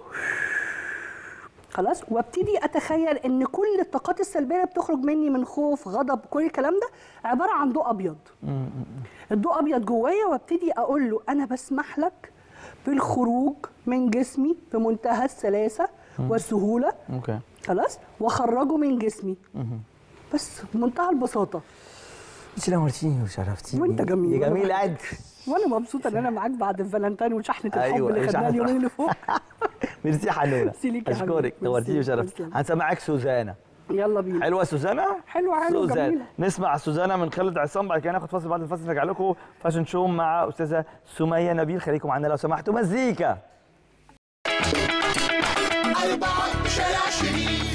خلاص وابتدي اتخيل ان كل الطاقات السلبيه اللي بتخرج مني من خوف غضب كل الكلام ده عباره عن ضوء ابيض الضوء ابيض جوايا وابتدي اقول له انا بسمح لك بالخروج من جسمي بمنتهى السلاسه والسهوله أوكي خلاص واخرجه من جسمي بس بمنتهى البساطه انت نورتيني وشرفتيني وانت جميل. يا جميل قد وانا مبسوطه ان انا معاك بعد الفالنتين وشحنه الحب أيوة، اللي خدناها شحنة اليومين اللي فوق ميرسي يا حنونه ميرسي ليك يا حبيبي. اشكرك نورتيني ميرسي، وشرفتيني ميرسي. هنسمعك سوزانا يلا بينا حلوه سوزانا حلوة، حلوة، سوزانا جميلة. نسمع سوزانا من خالد عصام بعد كده ناخد فاصل بعد الفاصل نرجع لكم فاشن شو مع استاذه سميه نبيل خليكم معانا لو سمحتوا مزيكا أربعة شارع شريف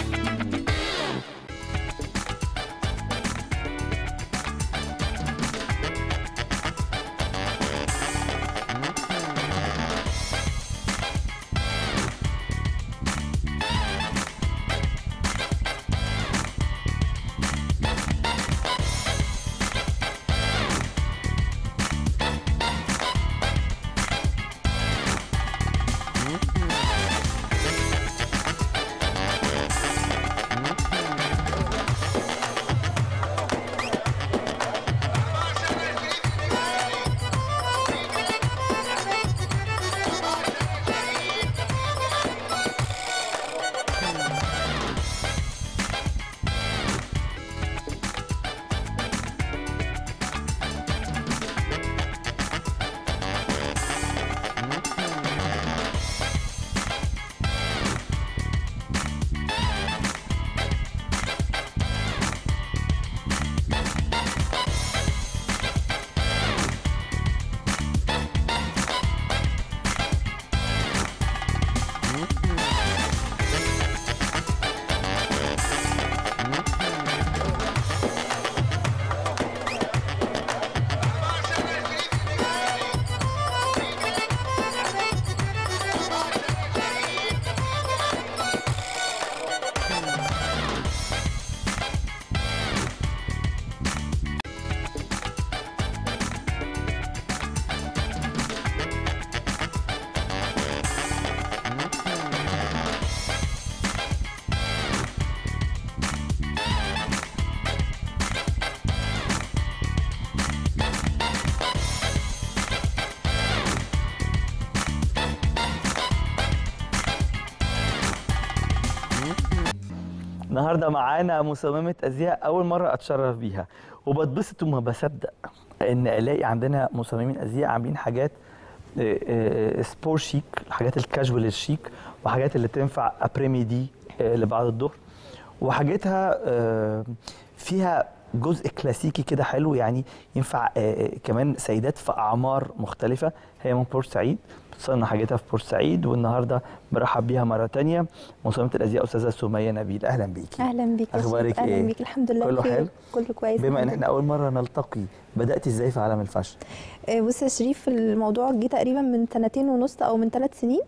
النهارده معانا مصممه ازياء اول مره اتشرف بيها وبتبسط وما بصدق ان الاقي عندنا مصممين ازياء عاملين حاجات آه، آه، سبور شيك الحاجات الكاجوال الشيك وحاجات اللي تنفع ابريمي دي آه، لبعد الظهر وحاجتها آه، فيها جزء كلاسيكي كده حلو يعني ينفع آه، كمان سيدات في اعمار مختلفه هي من بورسعيد بتصنع حاجتها في بورسعيد والنهارده برحب بيها مره تانية مصممه الازياء استاذه سميه نبيل اهلا بيكي اهلا بيك يا أخبارك شريف، اهلا إيه؟ بيك الحمد لله كله بخير. حلو؟ كله كويس بما ان الحمد احنا اول مره نلتقي بداتي ازاي في عالم الفاشن آه، بص يا شريف الموضوع جه تقريبا من سنتين ونص او من ثلاث سنين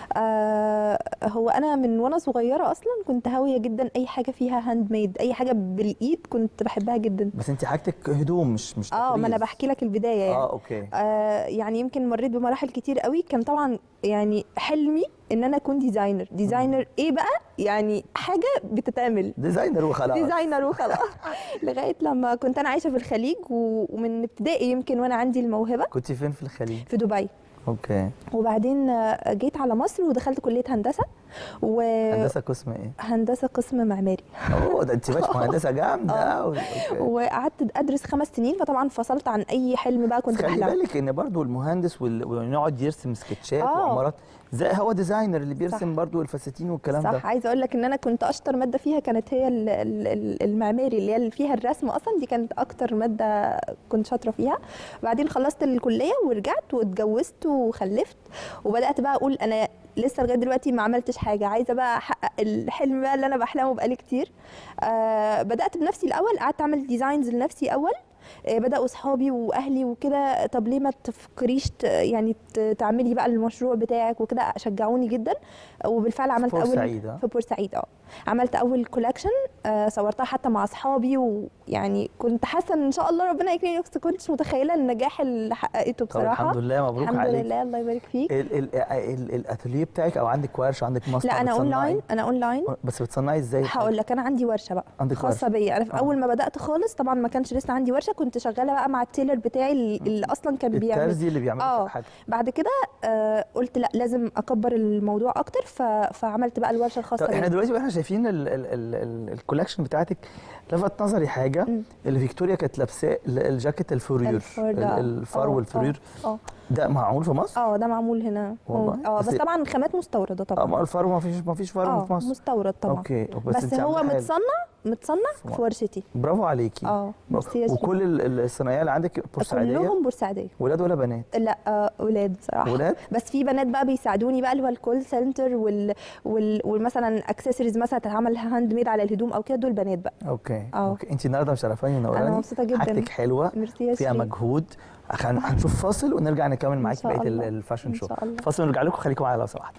آه هو انا من وانا صغيره اصلا كنت هاويه جدا اي حاجه فيها هاند ميد اي حاجه بالايد كنت بحبها جدا بس انت حاجتك هدوم مش مش اه ما انا تطريز. بحكي لك البدايه يعني اه اوكي آه يعني يمكن مريت بمراحل كتير قوي كان طبعا يعني حلمي ان انا اكون ديزاينر ديزاينر ايه بقى يعني حاجه بتتعمل ديزاينر وخلاص ديزاينر وخلاص لغايه لما كنت انا عايشه في الخليج و- ومن ابتدائي يمكن وانا عندي الموهبه كنت فين في الخليج في دبي اوكي وبعدين آه، جيت على مصر ودخلت كليه هندسه هندسه قسم ايه وهندسه قسم معماري اوه ده انت ماشي مهندسه جامده قوي اوكي وقعدت ادرس خمس سنين فطبعا فصلت عن اي حلم بقى كنت خلي بحلمه بالك ان برضو المهندس وال- ويقعد يرسم سكتشات آه. وعمارات زي هو ديزاينر اللي بيرسم صح. برضو الفساتين والكلام صح ده عايزه اقول لك ان انا كنت اشطر ماده فيها كانت هي ال- ال- ال- المعماري اللي هي اللي فيها الرسم اصلا دي كانت اكتر ماده كنت شاطره فيها بعدين خلصت الكليه ورجعت واتجوزت وخلفت وبدات بقى اقول انا لسه لغايه دلوقتي ما عملتش حاجه عايزه بقى احقق الحلم بقى اللي انا بحلمه بقالي كتير آه بدات بنفسي الاول قعدت اعمل ديزاينز لنفسي اول آه، بداوا اصحابي واهلي وكده طب ليه ما تفكريش ت- يعني ت- تعملي بقى المشروع بتاعك وكده شجعوني جدا وبالفعل عملت اول بورسعيد، ها؟ في بورسعيد اه عملت اول كولكشن آه صورتها حتى مع اصحابي ويعني كنت حاسه ان ان شاء الله ربنا يكرمني بس كنتش متخيله النجاح اللي حققته طب بصراحه الحمد لله مبروك الحمد عليك لله الله يبارك فيك ال- ال- ال- الاتelier بتاعك او عندك ورشه عندك مصنع لا انا بتصنعي؟ اونلاين انا اونلاين بس بتصنعي ازاي هقول لك انا عندي ورشه بقى عندك خاصه ورشة. بيا انا في آه. اول ما بدات خالص طبعا ما كانش لسه عندي ورشه كنت شغاله بقى مع التيلر بتاعي اللي اللي اصلا كان بيعمل الترزي اللي بيعمل اه لك حاجه بعد كده آه قلت لا لازم اكبر الموضوع اكتر ف... فعملت بقى الورشه الخاصه طب احنا بيا دلوقتي واحنا شايفين ال- ال- ال- ال- الكولكشن بتاعتك لفت نظري حاجه مم. اللي فيكتوريا كانت لابساه ال- الجاكيت الفورير الفار ده. ال- الفار آه، والفورير اه آه. ده معمول في مصر؟ اه ده معمول هنا والله؟ اه بس- بس طبعا خامات مستورده اه طبعا ما الفار ما فيش ما فيش فار اه في مصر مستورد طبعا اوكي بس, بس, انت هو عاملة حلو. متصنع متصنع في في ورشتي برافو عليكي اه برافو. ميرسي يا شريف. وكل ال- ال- الصنايعيه اللي عندك بورسعيديه كلهم بورسعيديه ولاد ولا بنات؟ لا آه، اولاد بصراحه ولاد؟ بس في بنات بقى بيساعدوني بقى اللي هو الكول سنتر وال... وال... والمثلا اكسسوارز مثلا تتعمل هاند ميد على الهدوم او كده دول بنات بقى اوكي اه. اوكي انت النهارده مشرفاني ونوراني انا مبسوطه جدا حاجتك حلوه ميرسي يا فيها شريف. مجهود هن- هنشوف فاصل ونرجع نكمل إن معاكي شاء بقيه ال- الله. الفاشن إن شو شاء الله. فاصل ونرجع لكم خليكم معايا لو سمحتوا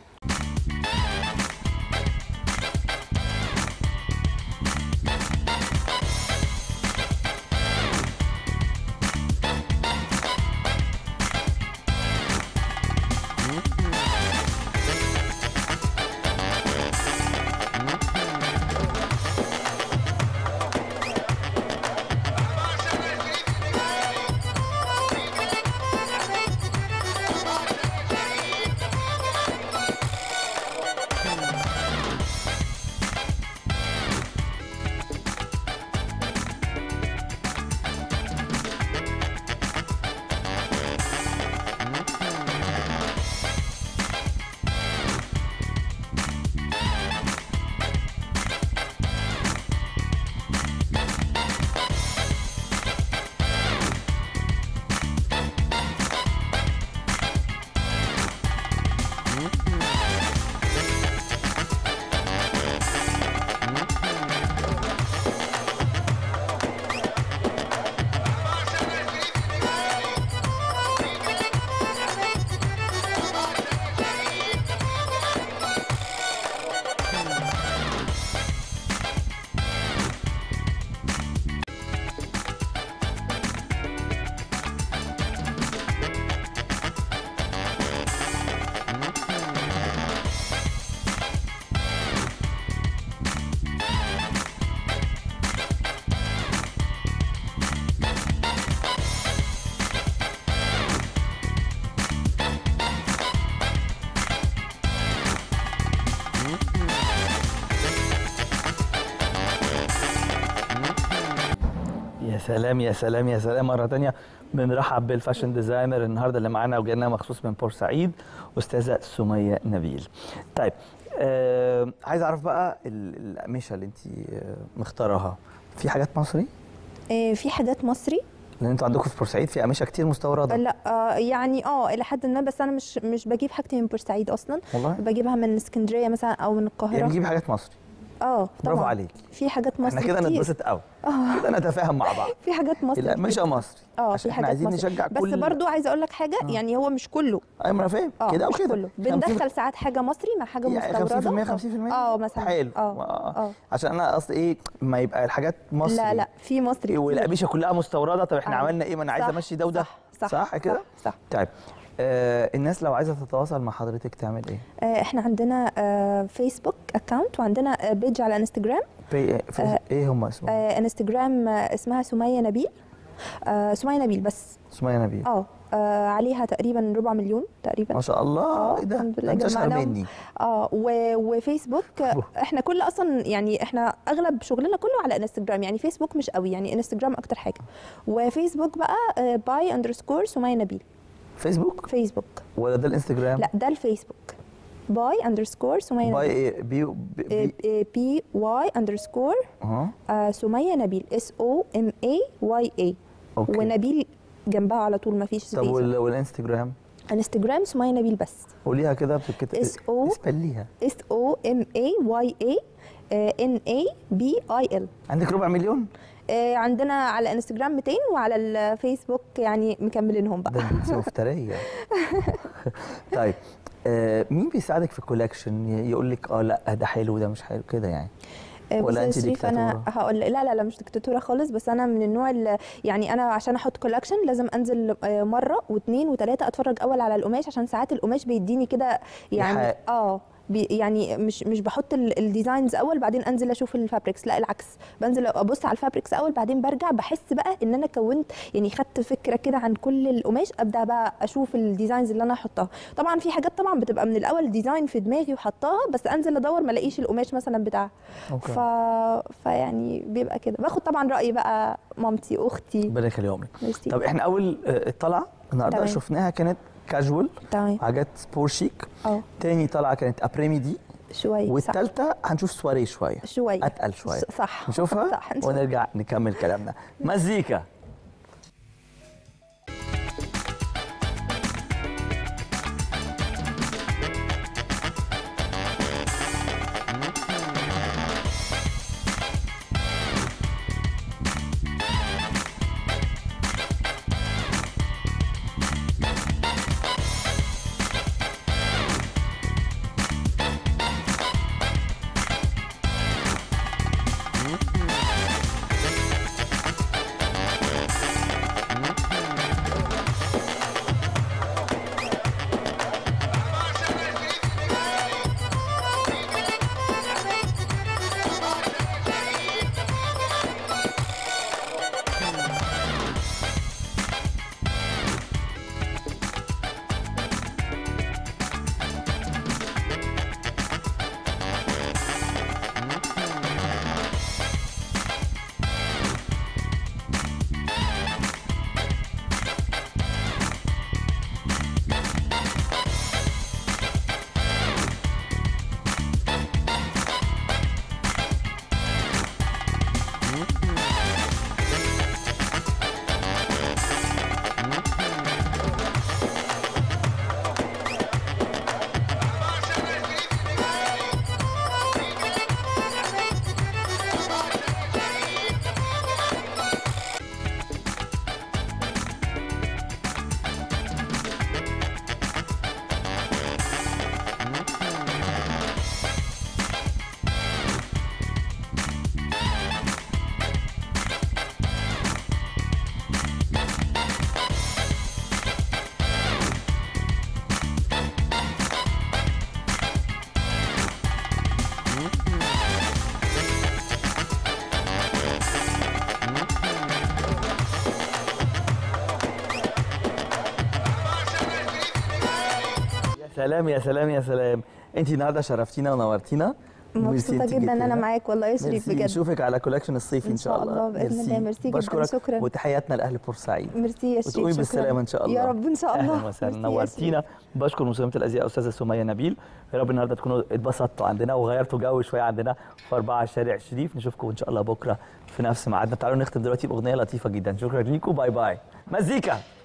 سلام يا سلام يا سلام مره تانية بنرحب بالفاشن ديزاينر النهارده اللي معانا وجانا مخصوص من بورسعيد استاذه سميه نبيل طيب آه عايز اعرف بقى ال- الاقمشه اللي انت آه، مختاراها في حاجات مصري آه، في حاجات مصري لان انتوا عندكم في بورسعيد في اقمشه كتير مستورده لا آه، يعني اه الى حد ما بس انا مش مش بجيب حاجتي من بورسعيد اصلا والله بجيبها من اسكندريه مثلا او من يعني القاهره بتجيب حاجات مصري اه طبعا برافو عليك في حاجات مصري احنا كده كتير. نتبسط قوي كده نتفاهم مع بعض في حاجات مصري الاقمشه كتير. مصري اه عشان في احنا حاجات عايزين مصري. نشجع بس كل برضو عايزه اقول لك حاجه يعني هو مش كله ايوه ما انا فاهم اه كده او مش كده كله بندخل ساعات حاجه مصري مع حاجه يعني مستورده 50% 50% اه مثلا حلو اه آه. اه عشان انا قصدي ايه ما يبقى الحاجات مصري لا لا في مصري كتير. والقميشه كلها مستورده طب احنا آه. عملنا ايه ما انا عايز صح، امشي ده وده صح صح صح كده صح, صح. طيب آه الناس لو عايزه تتواصل مع حضرتك تعمل ايه آه احنا عندنا آه فيسبوك اكونت وعندنا آه بيج على انستجرام بي... في... آه. ايه هم اسمهم آه انستجرام آه اسمها سمية نبيل آه سمية نبيل بس سمية نبيل اه آه، عليها تقريبا ربع مليون تقريبا ما شاء الله آه، ايه ده الحمد لله انت اشهر جمعناهم. مني اه و- وفيسبوك آه، احنا كل اصلا يعني احنا اغلب شغلنا كله على انستجرام يعني فيسبوك مش قوي يعني انستجرام اكتر حاجه وفيسبوك بقى باي اندرسكور سمية نبيل فيسبوك فيسبوك ولا ده الانستجرام لا ده الفيسبوك باي اندرسكور سمية باي نبيل ايه بي, بي... بي... بي واي اندرسكور اه سمية نبيل اس او ام اي واي اي اوكي ونبيل جنبها على طول ما فيش طب سبيس وال... والانستجرام انستجرام سمية نبيل بس قوليها كده بتتكتب S O اسبليها اس او ام اي واي اي ان اي بي اي ال عندك ربع مليون عندنا على انستجرام 200 وعلى الفيسبوك يعني مكملينهم بقى ده انت مفتريه طيب آه مين بيساعدك في الكولكشن يقول لك اه لا ده حلو ده مش حلو كده يعني آه، بص ولا يا أنت شريف انا ديكتاتورة؟ هقول لا لا لا مش دكتاتوره خالص بس انا من النوع اللي يعني انا عشان احط كولكشن لازم انزل آه، مره واثنين وثلاثه اتفرج اول على القماش عشان ساعات القماش بيديني كده يعني إيحاء. اه بي يعني مش مش بحط ال- الديزاينز اول بعدين انزل اشوف الفابريكس لا العكس بنزل ابص على الفابريكس اول بعدين برجع بحس بقى ان انا كونت يعني خدت فكره كده عن كل القماش ابدا بقى اشوف الديزاينز اللي انا احطها طبعا في حاجات طبعا بتبقى من الاول ديزاين في دماغي وحطاها بس انزل ادور ما الاقيش القماش مثلا بتاعها أوكي. ف... فيعني بيبقى كده باخد طبعا راي بقى مامتي اختي ربنا يخليهم لك ميرسي. طب احنا اول آه، طلعه النهارده تمام. شفناها كانت كاجوال تمام حاجات سبور شيك اه تاني طلعه كانت ابريميدي شويه صح والثالثه هنشوف سواري شويه شويه اتقل شويه صح نشوفها صح نشوف. ونرجع نكمل كلامنا مزيكا يا سلام يا سلام يا سلام انت النهارده شرفتينا ونورتينا ميرسي مبسوطه انت جدا ان جيتي انا هنا. معاك والله يا شريف ميرسي بجد نشوفك على كولكشن الصيفي ان إن شاء شاء الله الله بإذن الله. ميرسي جداً. بشكرك شكراً. وتحياتنا لاهل بورسعيد ميرسي يا شريف وتقومي شكراً. بالسلامه ان شاء الله يا رب ان شاء الله اهلا وسهلا ميرسي يا نورتينا بشكر مسلمة الازياء استاذه سميه نبيل يا رب النهارده تكونوا اتبسطتوا عندنا وغيرتوا جو شويه عندنا في أربعة شارع شريف نشوفكم ان شاء الله بكره في نفس ميعادنا تعالوا نختم دلوقتي باغنيه لطيفه جدا شكرا ليكم باي باي مزيكا